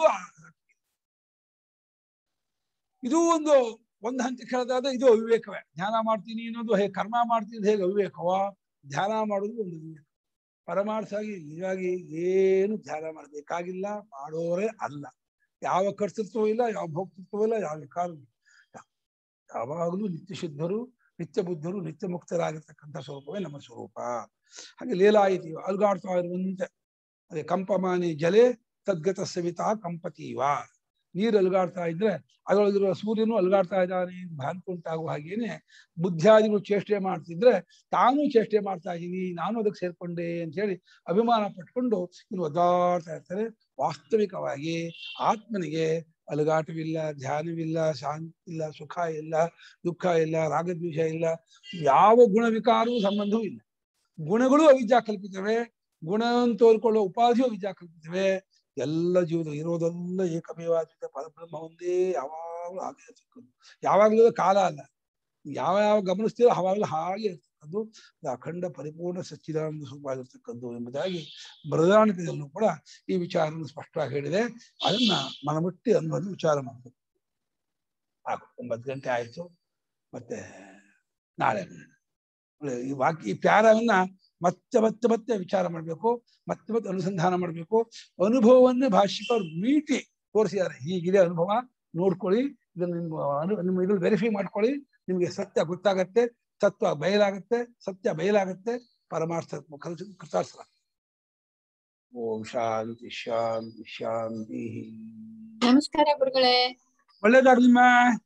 ಇದು ಒಂದು ಒಂದು ಹಂತಕ್ಕೆ ಹೇಳೋದಾದ್ರೆ ಇದು ಅವಿವೇಕವೇ ಧ್ಯಾನ ಮಾಡ್ತೀನಿ ಅನ್ನೋದು ಹೇಗೆ ಕರ್ಮ ಮಾಡ್ತೀನಿ ಹೇಗೆ ಅವಿವೇಕವೋ ಧ್ಯಾನ ಮಾಡೋದು ಒಂದು ವಿವೇಕ ಪರಮಾರ್ಥವಾಗಿ ನಿಜವಾಗಿ ಏನು ಧ್ಯಾನ ಮಾಡಬೇಕಾಗಿಲ್ಲ ಮಾಡೋರೇ ಅಲ್ಲ ಯಾವ ಕರ್ತೃತ್ವವೂ ಇಲ್ಲ ಯಾವ ಭೋಕ್ತೃತ್ವವೂ ಇಲ್ಲ ಯಾವ ವಿಕಾರ ಯಾವಾಗಲೂ ನಿತ್ಯ ಶುದ್ಧರು ನಿತ್ಯ ಬುದ್ಧರು ನಿತ್ಯ ಮುಕ್ತರಾಗಿರ್ತಕ್ಕಂಥ ಸ್ವರೂಪವೇ ನಮ್ಮ ಸ್ವರೂಪ ಹಾಗೆ ಲೀಲಾಯಿತೀವ ಅಲ್ಗಾಡ್ತಾ ಇರುವಂತೆ ಅದೇ ಕಂಪಮಾನಿ ಜಲೆ ತದ್ಗತ ಸವಿತಾ ಕಂಪತೀವ ನೀರು ಅಲ್ಗಾಡ್ತಾ ಇದ್ರೆ ಅದರೊಳಗಿರುವ ಸೂರ್ಯನು ಅಲ್ಗಾಡ್ತಾ ಇದ್ದಾನೆ ಭ್ರಾಂತಿ ಉಂಟಾಗುವ ಹಾಗೇನೆ ಬುದ್ಧಿಯಾದಿಗಳು ಚೇಷ್ಟೆ ಮಾಡ್ತಿದ್ರೆ ತಾನು ಚೇಷ್ಟೆ ಮಾಡ್ತಾ ಇದ್ದೀನಿ ನಾನು ಅದಕ್ಕೆ ಸೇರ್ಕೊಂಡೆ ಅಂತ ಹೇಳಿ ಅಭಿಮಾನ ಪಟ್ಕೊಂಡು ಇನ್ನು ಒದ್ದಾಡ್ತಾ ಇರ್ತಾರೆ ವಾಸ್ತವಿಕವಾಗಿ ಆತ್ಮನಿಗೆ ಅಲುಗಾಟವಿಲ್ಲ ಧ್ಯಾನವಿಲ್ಲ ಶಾಂತಿ ಇಲ್ಲ ಸುಖ ಇಲ್ಲ ದುಃಖ ಇಲ್ಲ ರಾಗದ್ವೇಷ ಇಲ್ಲ ಯಾವ ಗುಣ ವಿಕಾರವೂ ಸಂಬಂಧವೂ ಇಲ್ಲ ಗುಣಗಳು ಅವಿದ್ಯಾ ಕಲ್ಪಿತವೆ ಗುಣ ತೋರ್ಕೊಳ್ಳೋ ಉಪಾಧಿಯು ಅವಿದ್ಯಾ ಕಲ್ಪಿತವೆ ಎಲ್ಲ ಜೀವನ ಇರೋದೆಲ್ಲ ಏಕಮೇವಾದ್ವಿತ ಪರಬ್ರಹ್ಮ ಒಂದೇ ಯಾವಾಗಲೂ ಹಾಗೆ ಇರ್ತಕ್ಕದ್ದು ಯಾವಾಗಲೂ ಕಾಲ ಅಲ್ಲ ಯಾವ ಯಾವ ಗಮನಿಸ್ತೀರೋ ಅವಾಗಲೂ ಹಾಗೆ ಇರ್ತಕ್ಕದ್ದು ಅಖಂಡ ಪರಿಪೂರ್ಣ ಸಚ್ಚಿದಾನಂದ ಸ್ವರೂಪವಾಗಿರ್ತಕ್ಕದ್ದು ಎಂಬುದಾಗಿ ಬೃಹದಾಣಿಕದಲ್ಲೂ ಕೂಡ ಈ ವಿಚಾರವನ್ನು ಸ್ಪಷ್ಟವಾಗಿ ಹೇಳಿದೆ ಅದನ್ನ ಮನಮುಟ್ಟಿ ಅನ್ನೋದು ವಿಚಾರ ಮಾಡಬೇಕು ಸಾಕು ಒಂಬತ್ತು ಗಂಟೆ ಆಯ್ತು ಮತ್ತೆ ನಾಳೆ ಈ ವಾಕ್ಯ ಈ ಪ್ಯಾರವನ್ನ ಮತ್ತೆ ಮತ್ತೆ ಮತ್ತೆ ವಿಚಾರ ಮಾಡಬೇಕು ಮತ್ತೆ ಮತ್ತೆ ಅನುಸಂಧಾನ ಮಾಡಬೇಕು ಅನುಭವವನ್ನೇ ಭಾಷಿಕರು ಮೀಟಿ ತೋರಿಸಿದ್ದಾರೆ ಹೀಗಿದೆ ಅನುಭವ ನೋಡ್ಕೊಳ್ಳಿ ಇದನ್ನು ನಿಮ್ಮ ಅನು ನಿಮ್ಮ ಇದ್ರಲ್ಲಿ ವೆರಿಫೈ ಮಾಡ್ಕೊಳ್ಳಿ ನಿಮಗೆ ಸತ್ಯ ಗೊತ್ತಾಗತ್ತೆ ತತ್ವ ಬಯಲಾಗತ್ತೆ ಸತ್ಯ ಬಯಲಾಗತ್ತೆ ಪರಮಾರ್ಥ ಕೃತಾರ್ಥ ಓಂ ಶಾಂತಿ ಶಾಂತಿ ಶಾಂತಿ ನಮಸ್ಕಾರ ಗುರುಗಳೇ ಒಳ್ಳೇದಾಗ್ಲಿಮ್ಮ